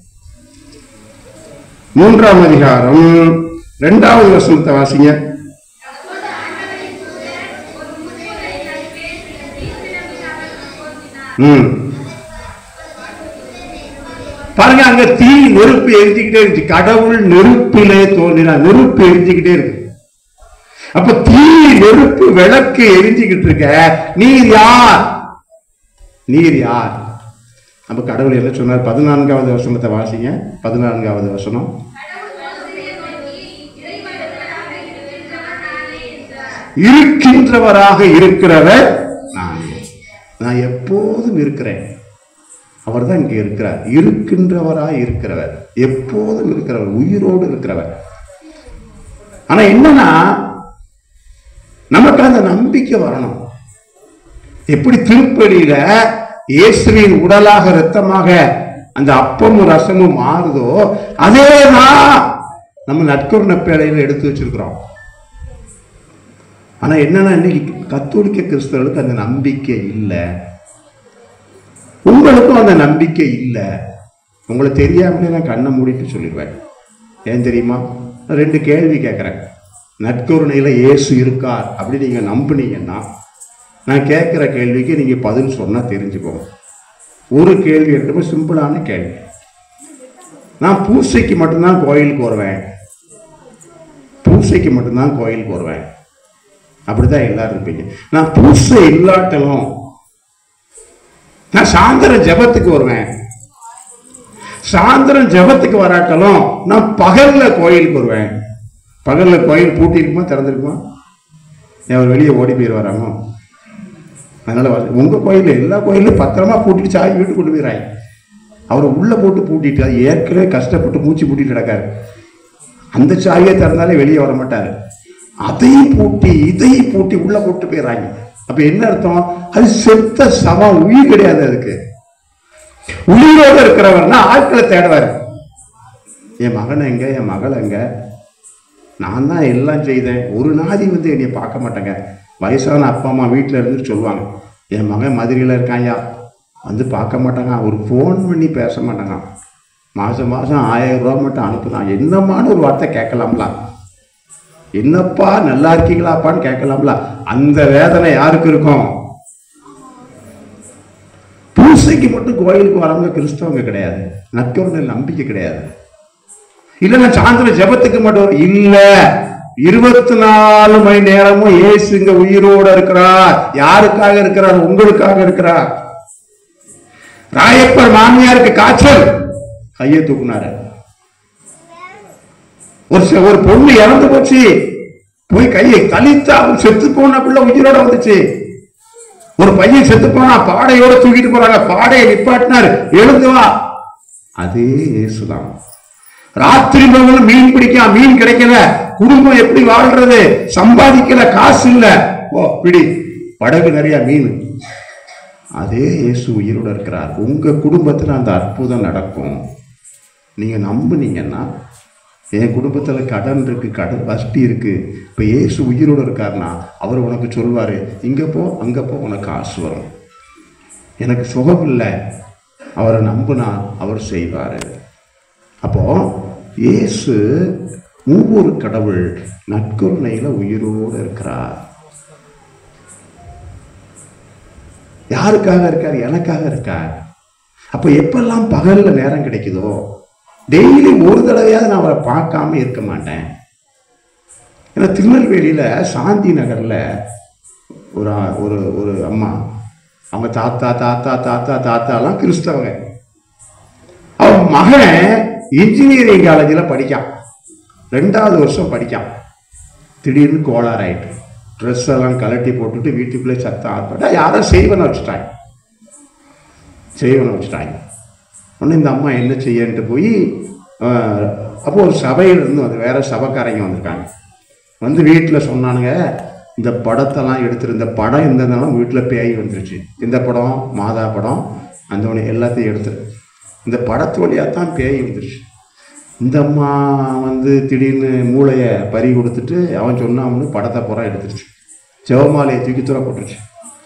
மூன்றாம் அதிகாரம் இரண்டாவது வசனத்தை வாசிங்க அப்போது ஆண்டவரின் தூதர் ஒரு முதியோரை தன் பேரில் தீர்ப்பிடமில் அவருக்கு தோன்றினார். ம் பாருங்க அங்க தீ நெருப்பு எரிஞ்சுக்கிட்டே இருந்துச்சு கடவுள் நெருப்பிலே தோன்றினார் நெருப்பு எரிஞ்சுக்கிட்டே இருக்கு அப்ப தீ நெருப்பு விளக்கு எரிஞ்சுக்கிட்டு இருக்க நீர் யார் நீர் யார் அப்ப கடவுள் என்ன சொன்னார் பதினான்காவது வசனத்தை வாசிங்க பதினான்காவது வசனம் கடவுள் மோசேயை நோக்கி, இறைவனுக்களாக இருக்கின்றவர் நானே என்றார். இருக்கின்றவராக இருக்கிறவர் நானே நான் எப்போதும் இருக்கிறேன் அவர் தான் இங்கே இருக்கிறார் இருக்கின்றவராய் இருக்கிறவர் எப்போதும் இருக்கிறவர் உயிரோடு இருக்கிறவர் ஆனா என்னன்னா நமக்கு அந்த நம்பிக்கை வரணும் எப்படி திருப்பலியில இயேசுவின் உடலாக இரத்தமாக அந்த அப்பமும் ரசமும் மாறுதோ அதேதான் நம்ம நற்கருண பேழையில எடுத்து வச்சிருக்கிறோம் ஆனா என்னன்னா இன்னைக்கு கத்தோலிக்க கிறிஸ்தவர்களுக்கு அந்த நம்பிக்கை இல்லை உங்களுக்கும் அந்த நம்பிக்கை இல்லை உங்களை தெரியாமலே நான் கண்ணை மூடிட்டு சொல்லிடுவேன் ஏன் தெரியுமா நான் ரெண்டு கேள்வி கேட்குறேன் நற்கருணையில் இயேசு இருக்கார் அப்படி நீங்கள் நம்புனீங்கன்னா நான் கேட்குற கேள்விக்கு நீங்கள் பதில் சொன்னால் தெரிஞ்சுக்கோங்க ஒரு கேள்வி ரொம்ப சிம்பிளான கேள்வி நான் பூசைக்கு மட்டும்தான் கோயிலுக்கு வருவேன் பூசைக்கு மட்டும்தான் கோயிலுக்கு வருவேன் அப்படிதான் எல்லாரும் இருப்பீங்க நான் பூசை இல்லாட்டலும் நான் சாயந்தரம் ஜெபத்துக்கு வருவேன் சாயந்தரம் ஜெபத்துக்கு வராட்டலும் நான் பகல்ல கோயிலுக்கு வருவேன் பகல்ல கோயில் பூட்டி இருக்குமா திறந்திருக்குமா ஏன் அவர் வெளியே ஓடி போயிடுவாராமோ அதனால வர- உங்க கோயில் எல்லா கோயிலும் பத்திரமா பூட்டிட்டு சாவி வீட்டுக்கு கொண்டு போயிடுறாங்க அவரை உள்ள போட்டு பூட்டிட்டு அது ஏற்கனவே கஷ்டப்பட்டு மூச்சு பூட்டிட்டு கிடக்காரு அந்த சாவியை திறந்தாலே வெளியே வர மாட்டாரு அதையும் பூட்டி இதையும் பூட்டி உள்ள போட்டு போயிடுறாங்க அப்ப என்ன அர்த்தம் அது செத்த சமம் உயிர் கிடையாது அதுக்கு உயிரோட இருக்கிறவர்னா ஆட்களை தேடுவாரு என் மகன் எங்க என் மகள் எங்க நான் தான் எல்லாம் செய்தேன் ஒரு நாதி வந்து என்னைய பார்க்க மாட்டேங்க வயசான அப்பா அம்மா வீட்டில் இருந்துட்டு சொல்லுவாங்க என் மகன் மதுரையில் இருக்காயா வந்து பார்க்க மாட்டாங்க ஒரு ஃபோன் பண்ணி பேச மாட்டாங்க மாதம் மாதம் ஆயிரம் ரூபா மட்டும் அனுப்புதான் என்னமான ஒரு வார்த்தை கேட்கலாம்ல என்னப்பா நல்லா இருக்கீங்களாப்பான்னு கேட்கலாம்ல அந்த வேதனை யாருக்கு இருக்கும் பூசைக்கு மட்டும் கோயிலுக்கு வரவங்க கிறிஸ்தவங்க கிடையாது நற்கருணை நம்பிக்கை கிடையாது இல்ல நான் சாயந்தரம் ஜெபத்துக்கு மட்டும் வர- இல்ல இருபத்தி நாலு மணி நேரமும் இயேசுங்க உயிரோட இருக்கிறார் யாருக்காக இருக்கிறார் உங்களுக்காக இருக்கிறார் ராயப்பர் மாமியாருக்கு காய்ச்சல் கையை தூக்குனாரு ஒரு ச- ஒரு பொண்ணு இறந்து போச்சு போய் கையை தலித்தா அவன் செத்து போன பிள்ளை உயிரோட வந்துச்சு ஒரு பையன் செத்து போனா பாடையோட தூக்கிட்டு போறாங்க பாடையை நிப்பாட்டினாரு எழுந்து வா அதே இயேசுதான் ராத்திரி பகலும் மீன் பிடிக்க மீன் கிடைக்கல குடும்பம் எப்படி வாழ்றது சம்பாதிக்கல காசு இல்ல ஓ பிடி படகு நிறைய மீன் அதே இயேசு உயிரோட இருக்கிறார் உங்க குடும்பத்துல அந்த அற்புதம் நடக்கும் நீங்க நம்புனீங்கன்னா என் குடும்பத்துல கடன் இருக்கு கடன் வசதி இருக்கு இப்ப இயேசு உயிரோட இருக்காருன்னா அவர் உனக்கு சொல்வாரு இங்க போ அங்க போ உனக்கு காசு வரும் எனக்கு சுகம் இல்லை அவரை நம்புனா அவர் செய்வாரு அப்போ இயேசு மூவொரு கடவுள் நற்கருணையில உயிரோடு இருக்கிறார் யாருக்காக இருக்கார் எனக்காக இருக்கார் அப்ப எப்பெல்லாம் பகல்ல நேரம் கிடைக்குதோ டெய்லி ஒரு தடவையாவது நான் அவரை பார்க்காம இருக்க மாட்டேன் ஏன்னா திருநெல்வேலியில சாந்தி நகர்ல ஒரு ஆ- ஒரு ஒரு அம்மா அவங்க தாத்தா தாத்தா தாத்தா தாத்தாலாம் கிறிஸ்தவங்க அவன் மகன் இன்ஜினியரிங் காலேஜில் படிக்கான் ரெண்டாவது வருஷம் படிக்கான் திடீர்னு கோளாறு ஆயிட்டு ட்ரெஸ் எல்லாம் கலட்டி போட்டுட்டு வீட்டுக்குள்ளே சத்தம் ஆற்பட்டா யாரோ செய்வனை வச்சுட்டாங்க செய்வனை வச்சுட்டாங்க உடனே இந்த அம்மா என்ன செய்யன்ட்டு போய் ஆஹ், அப்போ ஒரு சபையிலிருந்து வந்து வேற சபைக்காரங்க வந்திருக்காங்க வந்து வீட்டில் சொன்னானுங்க இந்த படத்தெல்லாம் எடுத்திருந்த படம் இருந்ததுனால வீட்டில் பேய் வந்துருச்சு இந்த படம் மாதா படம் அந்த ஒன்று எல்லாத்தையும் எடுத்துரு இந்த படத்து வழியாக தான் பேய் வந்துருச்சு இந்த அம்மா வந்து திடீர்னு மூளையை பறி கொடுத்துட்டு அவன் சொன்னான்னு படத்தை புறம் எடுத்துருச்சு ஜெவமாலையை தூக்கி தூர போட்டுருச்சு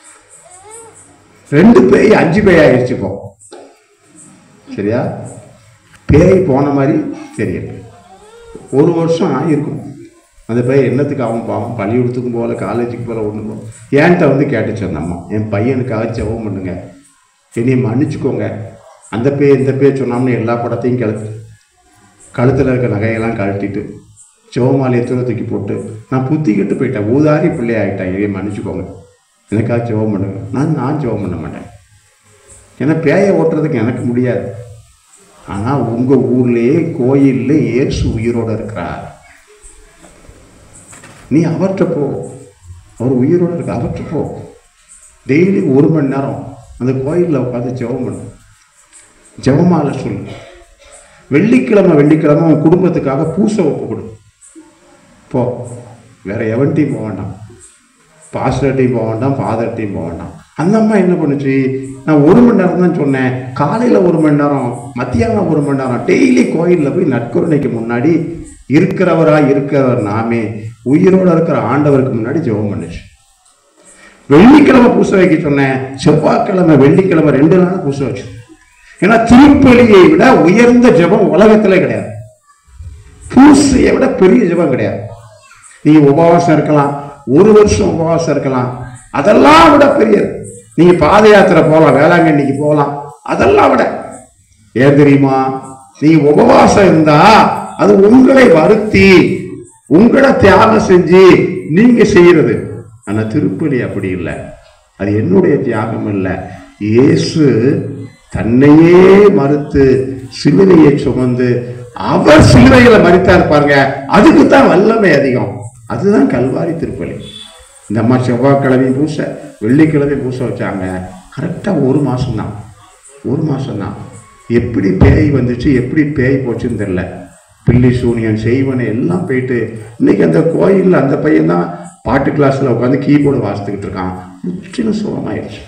ரெண்டு பேய் அஞ்சு பேய் ஆயிடுச்சு இப்போ சரியா பேய் போன மாதிரி தெரியல ஒரு வருஷம் ஆயிருக்கும் அந்த பையன் என்னத்துக்கு அவன் பாவம் பள்ளிக்கூடத்துக்கும் போகல காலேஜுக்கு போகல ஒன்றும் போகல ஏன்ட்ட வந்து கேட்டுச்சு அந்த அம்மா என் பையனுக்காக ஜெபம் பண்ணுங்க என்னைய மன்னிச்சுக்கோங்க அந்த பேய் இந்த பேய் சொன்னாம்னு எல்லா படத்தையும் கழுத்து கழுத்தில் இருக்க நகையெல்லாம் கழட்டிட்டு ஜெபமாலையை தூர தூக்கி போட்டு நான் புத்திக்கிட்டு போயிட்டேன் ஊதாரி பிள்ளை ஆகிட்டேன் என்னைய மன்னிச்சுக்கோங்க எனக்காக ஜெபம் பண்ணுங்க நான் நான் ஜெபம் பண்ண மாட்டேன் ஏன்னா பேயை ஓட்டுறதுக்கு எனக்கு முடியாது ஆனால் உங்கள் ஊர்லேயே கோயில்ல இயேசு உயிரோட இருக்கிறார் நீ அவர்கிட்ட போ அவர் உயிரோட இருக்க அவர்கிட்ட போ டெய்லி ஒரு மணி நேரம் அந்த கோயிலில் உட்காந்து ஜெபம் பண்ணு ஜெபமால சொல்லு வெள்ளிக்கிழமை வெள்ளிக்கிழமை உன் குடும்பத்துக்காக பூசை ஒப்பு கொடு போ வேற எவன்ட்டையும் போக வேண்டாம் பாஸ்டர்ட்டையும் போக வேண்டாம் ஃபாதர்ட்டையும் போக வேண்டாம் அந்த அம்மா என்ன பண்ணுச்சு நான் ஒரு மணி நேரம் தான் சொன்னேன் காலையில் ஒரு மணி நேரம் மத்தியானம் ஒரு மணி நேரம் டெய்லி கோயிலில் போய் நற்கருணைக்கு முன்னாடி இருக்கிறவரா இருக்கிறவர் நாமே உயிரோட இருக்கிற ஆண்டவருக்கு முன்னாடி ஜெபம் பண்ணுச்சு வெள்ளிக்கிழமை பூசை வைக்க சொன்னேன் செவ்வாய்க்கிழமை வெள்ளிக்கிழமை ரெண்டு நாள் பூசை வச்சு ஏன்னா திருப்பலியை விட உயர்ந்த ஜெபம் உலகத்திலே கிடையாது பூசையை விட பெரிய ஜெபம் கிடையாது நீங்க உபவாசம் இருக்கலாம் ஒரு வருஷம் உபவாசம் இருக்கலாம் அதெல்லாம் விட பெரியது நீங்க பாத யாத்திரை போகலாம் வேளாங்கண்ணிக்கு போகலாம் அதெல்லாம் விட ஏன் தெரியுமா நீங்க உபவாசம் இருந்தா அது உங்களை வருத்தி உங்களை தியாகம் செஞ்சு நீங்க செய்யறது ஆனா திருப்பலி அப்படி இல்லை அது என்னுடைய தியாகம் இல்லை இயேசு தன்னையே மறுத்து சிலுவையை சுமந்து அவர் சிலுவையில மறித்தார் பாருங்க அதுக்கு தான் வல்லமை அதிகம் அதுதான் கல்வாரி திருப்பலி இந்த அம்மா செவ்வாய்க்கிழமை பூசை வெள்ளிக்கிழமை பூசை வச்சாங்க கரெக்டாக ஒரு மாசம்தான் ஒரு மாசம்தான் எப்படி பேய் வந்துச்சு எப்படி பேய் போச்சுன்னு தெரில பில்லி சூனியன் செய்வனை எல்லாம் போயிட்டு இன்னைக்கு அந்த கோயிலில் அந்த பையன் தான் பாட்டு கிளாஸில் உட்காந்து கீபோர்டு வாசித்துக்கிட்டு இருக்கான் முற்றிலும் சுகமாயிடுச்சு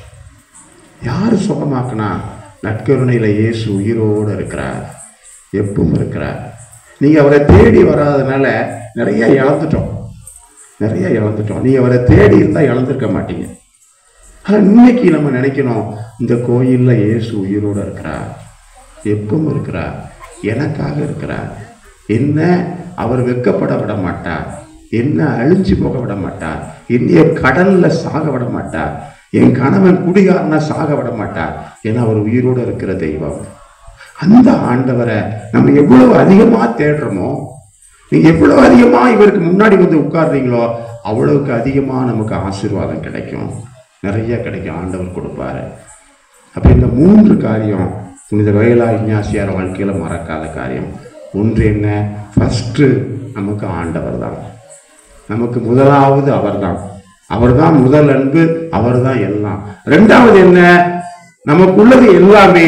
யார் சுகமாக்குனா நற்கருணையில் இயேசு உயிரோடு இருக்கிறார் எப்பவும் இருக்கிறார் நீங்கள் அவரை தேடி வராதனால நிறைய இழந்துட்டோம் நிறைய இழந்துட்டோம் நீங்கள் அவரை தேடி இருந்தால் இழந்திருக்க மாட்டீங்க ஆனால் இன்னைக்கு நம்ம நினைக்கணும் இந்த கோயிலில் இயேசு உயிரோடு இருக்கிறார் எப்பவும் இருக்கிறார் எனக்காக இருக்கிறார் என்ன அவர் வெக்கப்பட விட மாட்டார் என்ன அழிஞ்சு போக விட மாட்டார் என்னைய கடல்ல சாக விட மாட்டார் என் கணவன் குடிகாரனா சாக விட மாட்டார் ஏன்னா அவர் உயிரோடு இருக்கிற தெய்வம் அந்த ஆண்டவரை நம்ம எவ்வளவு அதிகமா தேடுறோமோ நீங்க எவ்வளவு அதிகமா இவருக்கு முன்னாடி வந்து உட்கார்றீங்களோ அவ்வளவுக்கு அதிகமா நமக்கு ஆசீர்வாதம் கிடைக்கும் நிறைய கிடைக்கும் ஆண்டவர் கொடுப்பாரு அப்ப இந்த மூன்று காரியம் புனித வயலா இஞ்ஞாசியார் வாழ்க்கையில மறக்காத காரியம் ஒன்று என்ன ஃபர்ஸ்ட் நமக்கு ஆண்டவர் தான் நமக்கு முதலாவது அவர்தான் அவர்தான் முதல் அன்பு அவர்தான் எல்லாம் ரெண்டாவது என்ன நமக்குள்ளது எல்லாமே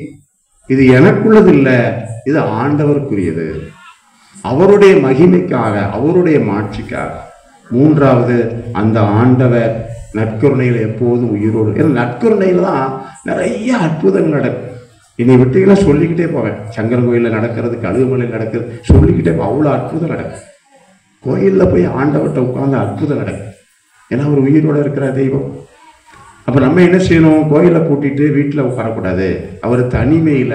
இது எனக்குள்ளது இல்லை இது ஆண்டவருக்குரியது அவருடைய மகிமைக்காக அவருடைய மாட்சிக்காக மூன்றாவது அந்த ஆண்டவர் நற்கருணையில் எப்போதும் உயிரோடு ஏன்னா நற்கருணையில் தான் நிறைய அற்புதங்கள் நடக்கும் இனி விட்டீங்கன்னா சொல்லிக்கிட்டே போவேன் சங்கரன் கோயிலில் நடக்கிறது கழுகுமலையில் நடக்கிறது சொல்லிக்கிட்டே போ அவ்வளோ அற்புதம் நடக்கும் கோயிலில் போய் ஆண்டவர்கிட்ட உட்கார்ந்து அற்புதம் நடக்கும் ஏன்னா அவர் உயிரோட இருக்கிற தெய்வம் அப்போ நம்ம என்ன செய்யணும் கோயிலை கூட்டிட்டு வீட்டில் உட்காரக்கூடாது அவர் தனிமையில்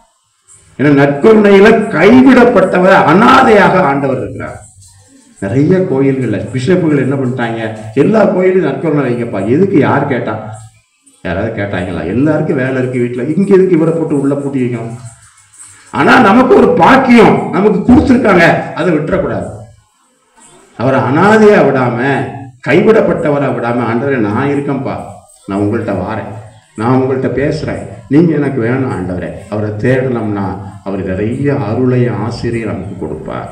ஏன்னா நற்கருணையில கைவிடப்பட்டவர் அனாதையாக ஆண்டவர் இருக்கிறார் நிறைய கோயில்கள்ல பிஷப்புகள் என்ன பண்ணிட்டாங்க எல்லா கோயிலும் நற்கருணை வைங்கப்பா எதுக்கு யார் கேட்டா யாராவது கேட்டாங்களா எல்லாருக்கும் வேலை இருக்கு வீட்டில் இங்க எதுக்கு இவரை போட்டு உள்ள பூட்டி வைக்கணும் ஆனா நமக்கு ஒரு பாக்கியம் நமக்கு கொடுத்துருக்காங்க அதை விட்டுறக்கூடாது அவரை அனாதையா விடாம கைவிடப்பட்டவரை விடாம ஆண்டவரே நான் இருக்கேன்ப்பா நான் உங்கள்கிட்ட வாரேன் நான் உங்கள்கிட்ட பேசுறேன் நீங்க எனக்கு வேணும் ஆண்டவரே அவரை தேடணும்னா அவர் நிறைய அருளையும் ஆசிரியை நமக்கு கொடுப்பார்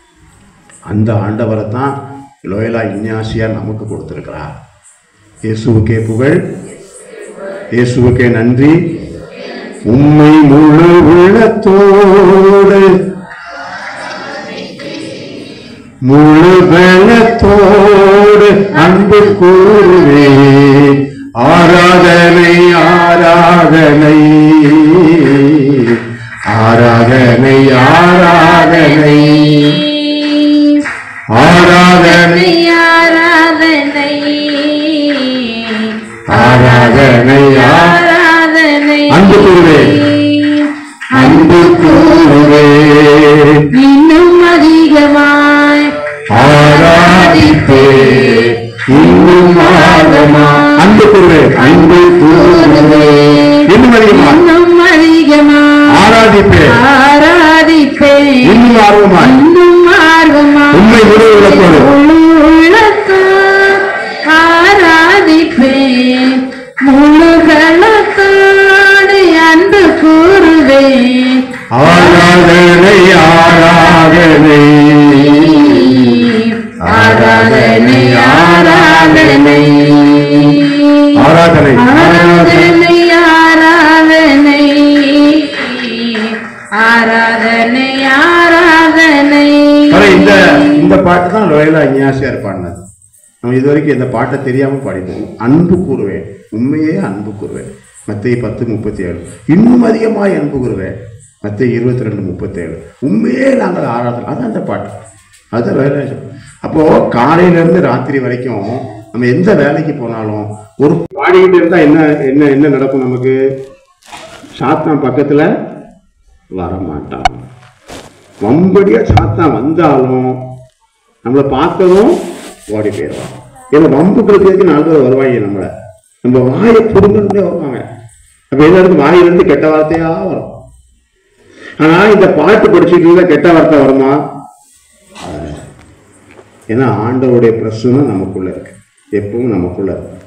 அந்த ஆண்டவரை தான் லோயலா இன்யாசியா நமக்கு கொடுத்திருக்கிறார் இயேசுவுக்கே புகழ் இயேசுவுக்கே நன்றி உண்மை முழு உள்ளத்தோடு முழு பலத்தோடு அன்பு கூறுவே ஆராதனை ஆராதனை ஆராதனை ஆராதனை ஆராதனை ஆராதனை ஆராதனை அன்பு கூறுவே அன்பு கூறுவே இன்னும் அதிகமாய் ஆராதிப்பே இன்னும் ஆழமா அன்பு கூறுவே அன்பு கூறுவே இன்னும் அதிகமா இன்னும் அதிகமாய் ஆராதிப்பே ஆராதிப்பேன் இன்னும் ஆர்வமாய் இன்னும் ஆர்வமாய் உண்மை முழு உள்ளத்தோடு முழு உள்ளத்தால் ஆராதிப்பேன் முழு களத்தோடு அன்பு கூறுவேன் ஆராதனை ஆராதனை ஆராதனை ஆராதனை ஆராதனை ஆராதனை ஆராதனை ஆராதனை ஆராதனை ஆனா இந்த இந்த பாட்டு தான் லோயலா இஞ்ஞாசியார் பாடினது நம்ம இது வரைக்கும் இந்த பாட்டை தெரியாம பாடிட்டோம் அன்பு கூறுவேன் உண்மையே அன்பு கூறுவேன் மத்திய பத்து முப்பத்தி ஏழு இன்னும் அதிகமாய் அன்பு கூறுவேன் மத்திய இருபத்தி ரெண்டு முப்பத்தேழு உண்மையே நாங்கள் ஆராதனை அதான் அந்த பாட்டு அதுதான் வேலை அப்போ காலையில இருந்து ராத்திரி வரைக்கும் நம்ம எந்த வேலைக்கு போனாலும் ஒரு பாடிக்கிட்டு இருந்தா என்ன என்ன என்ன நடக்கும் நமக்கு சாத்தான் பக்கத்துல வரமாட்டான் வம்படியா சாத்தான் வந்தாலும் நம்மளை பார்த்ததும் ஓடி போயிடுவான் ஏன்னா வம்புகளுக்கு நாலு பேர் வருவாங்க நம்மளை நம்ம வாயை புடுங்கிட்டே வருவாங்க அப்ப எல்லாருக்கும் வாயிலிருந்து கெட்ட வார்த்தையா வரும் ஆனா இந்த பாட்டு படிச்சுட்டு இருந்தா கெட்ட வார்த்தை வருமா வராது. ஏன்னா ஆண்டவருடைய பிரசனம் நமக்குள்ள இருக்கு எப்பவும் நமக்குள்ள இருக்கு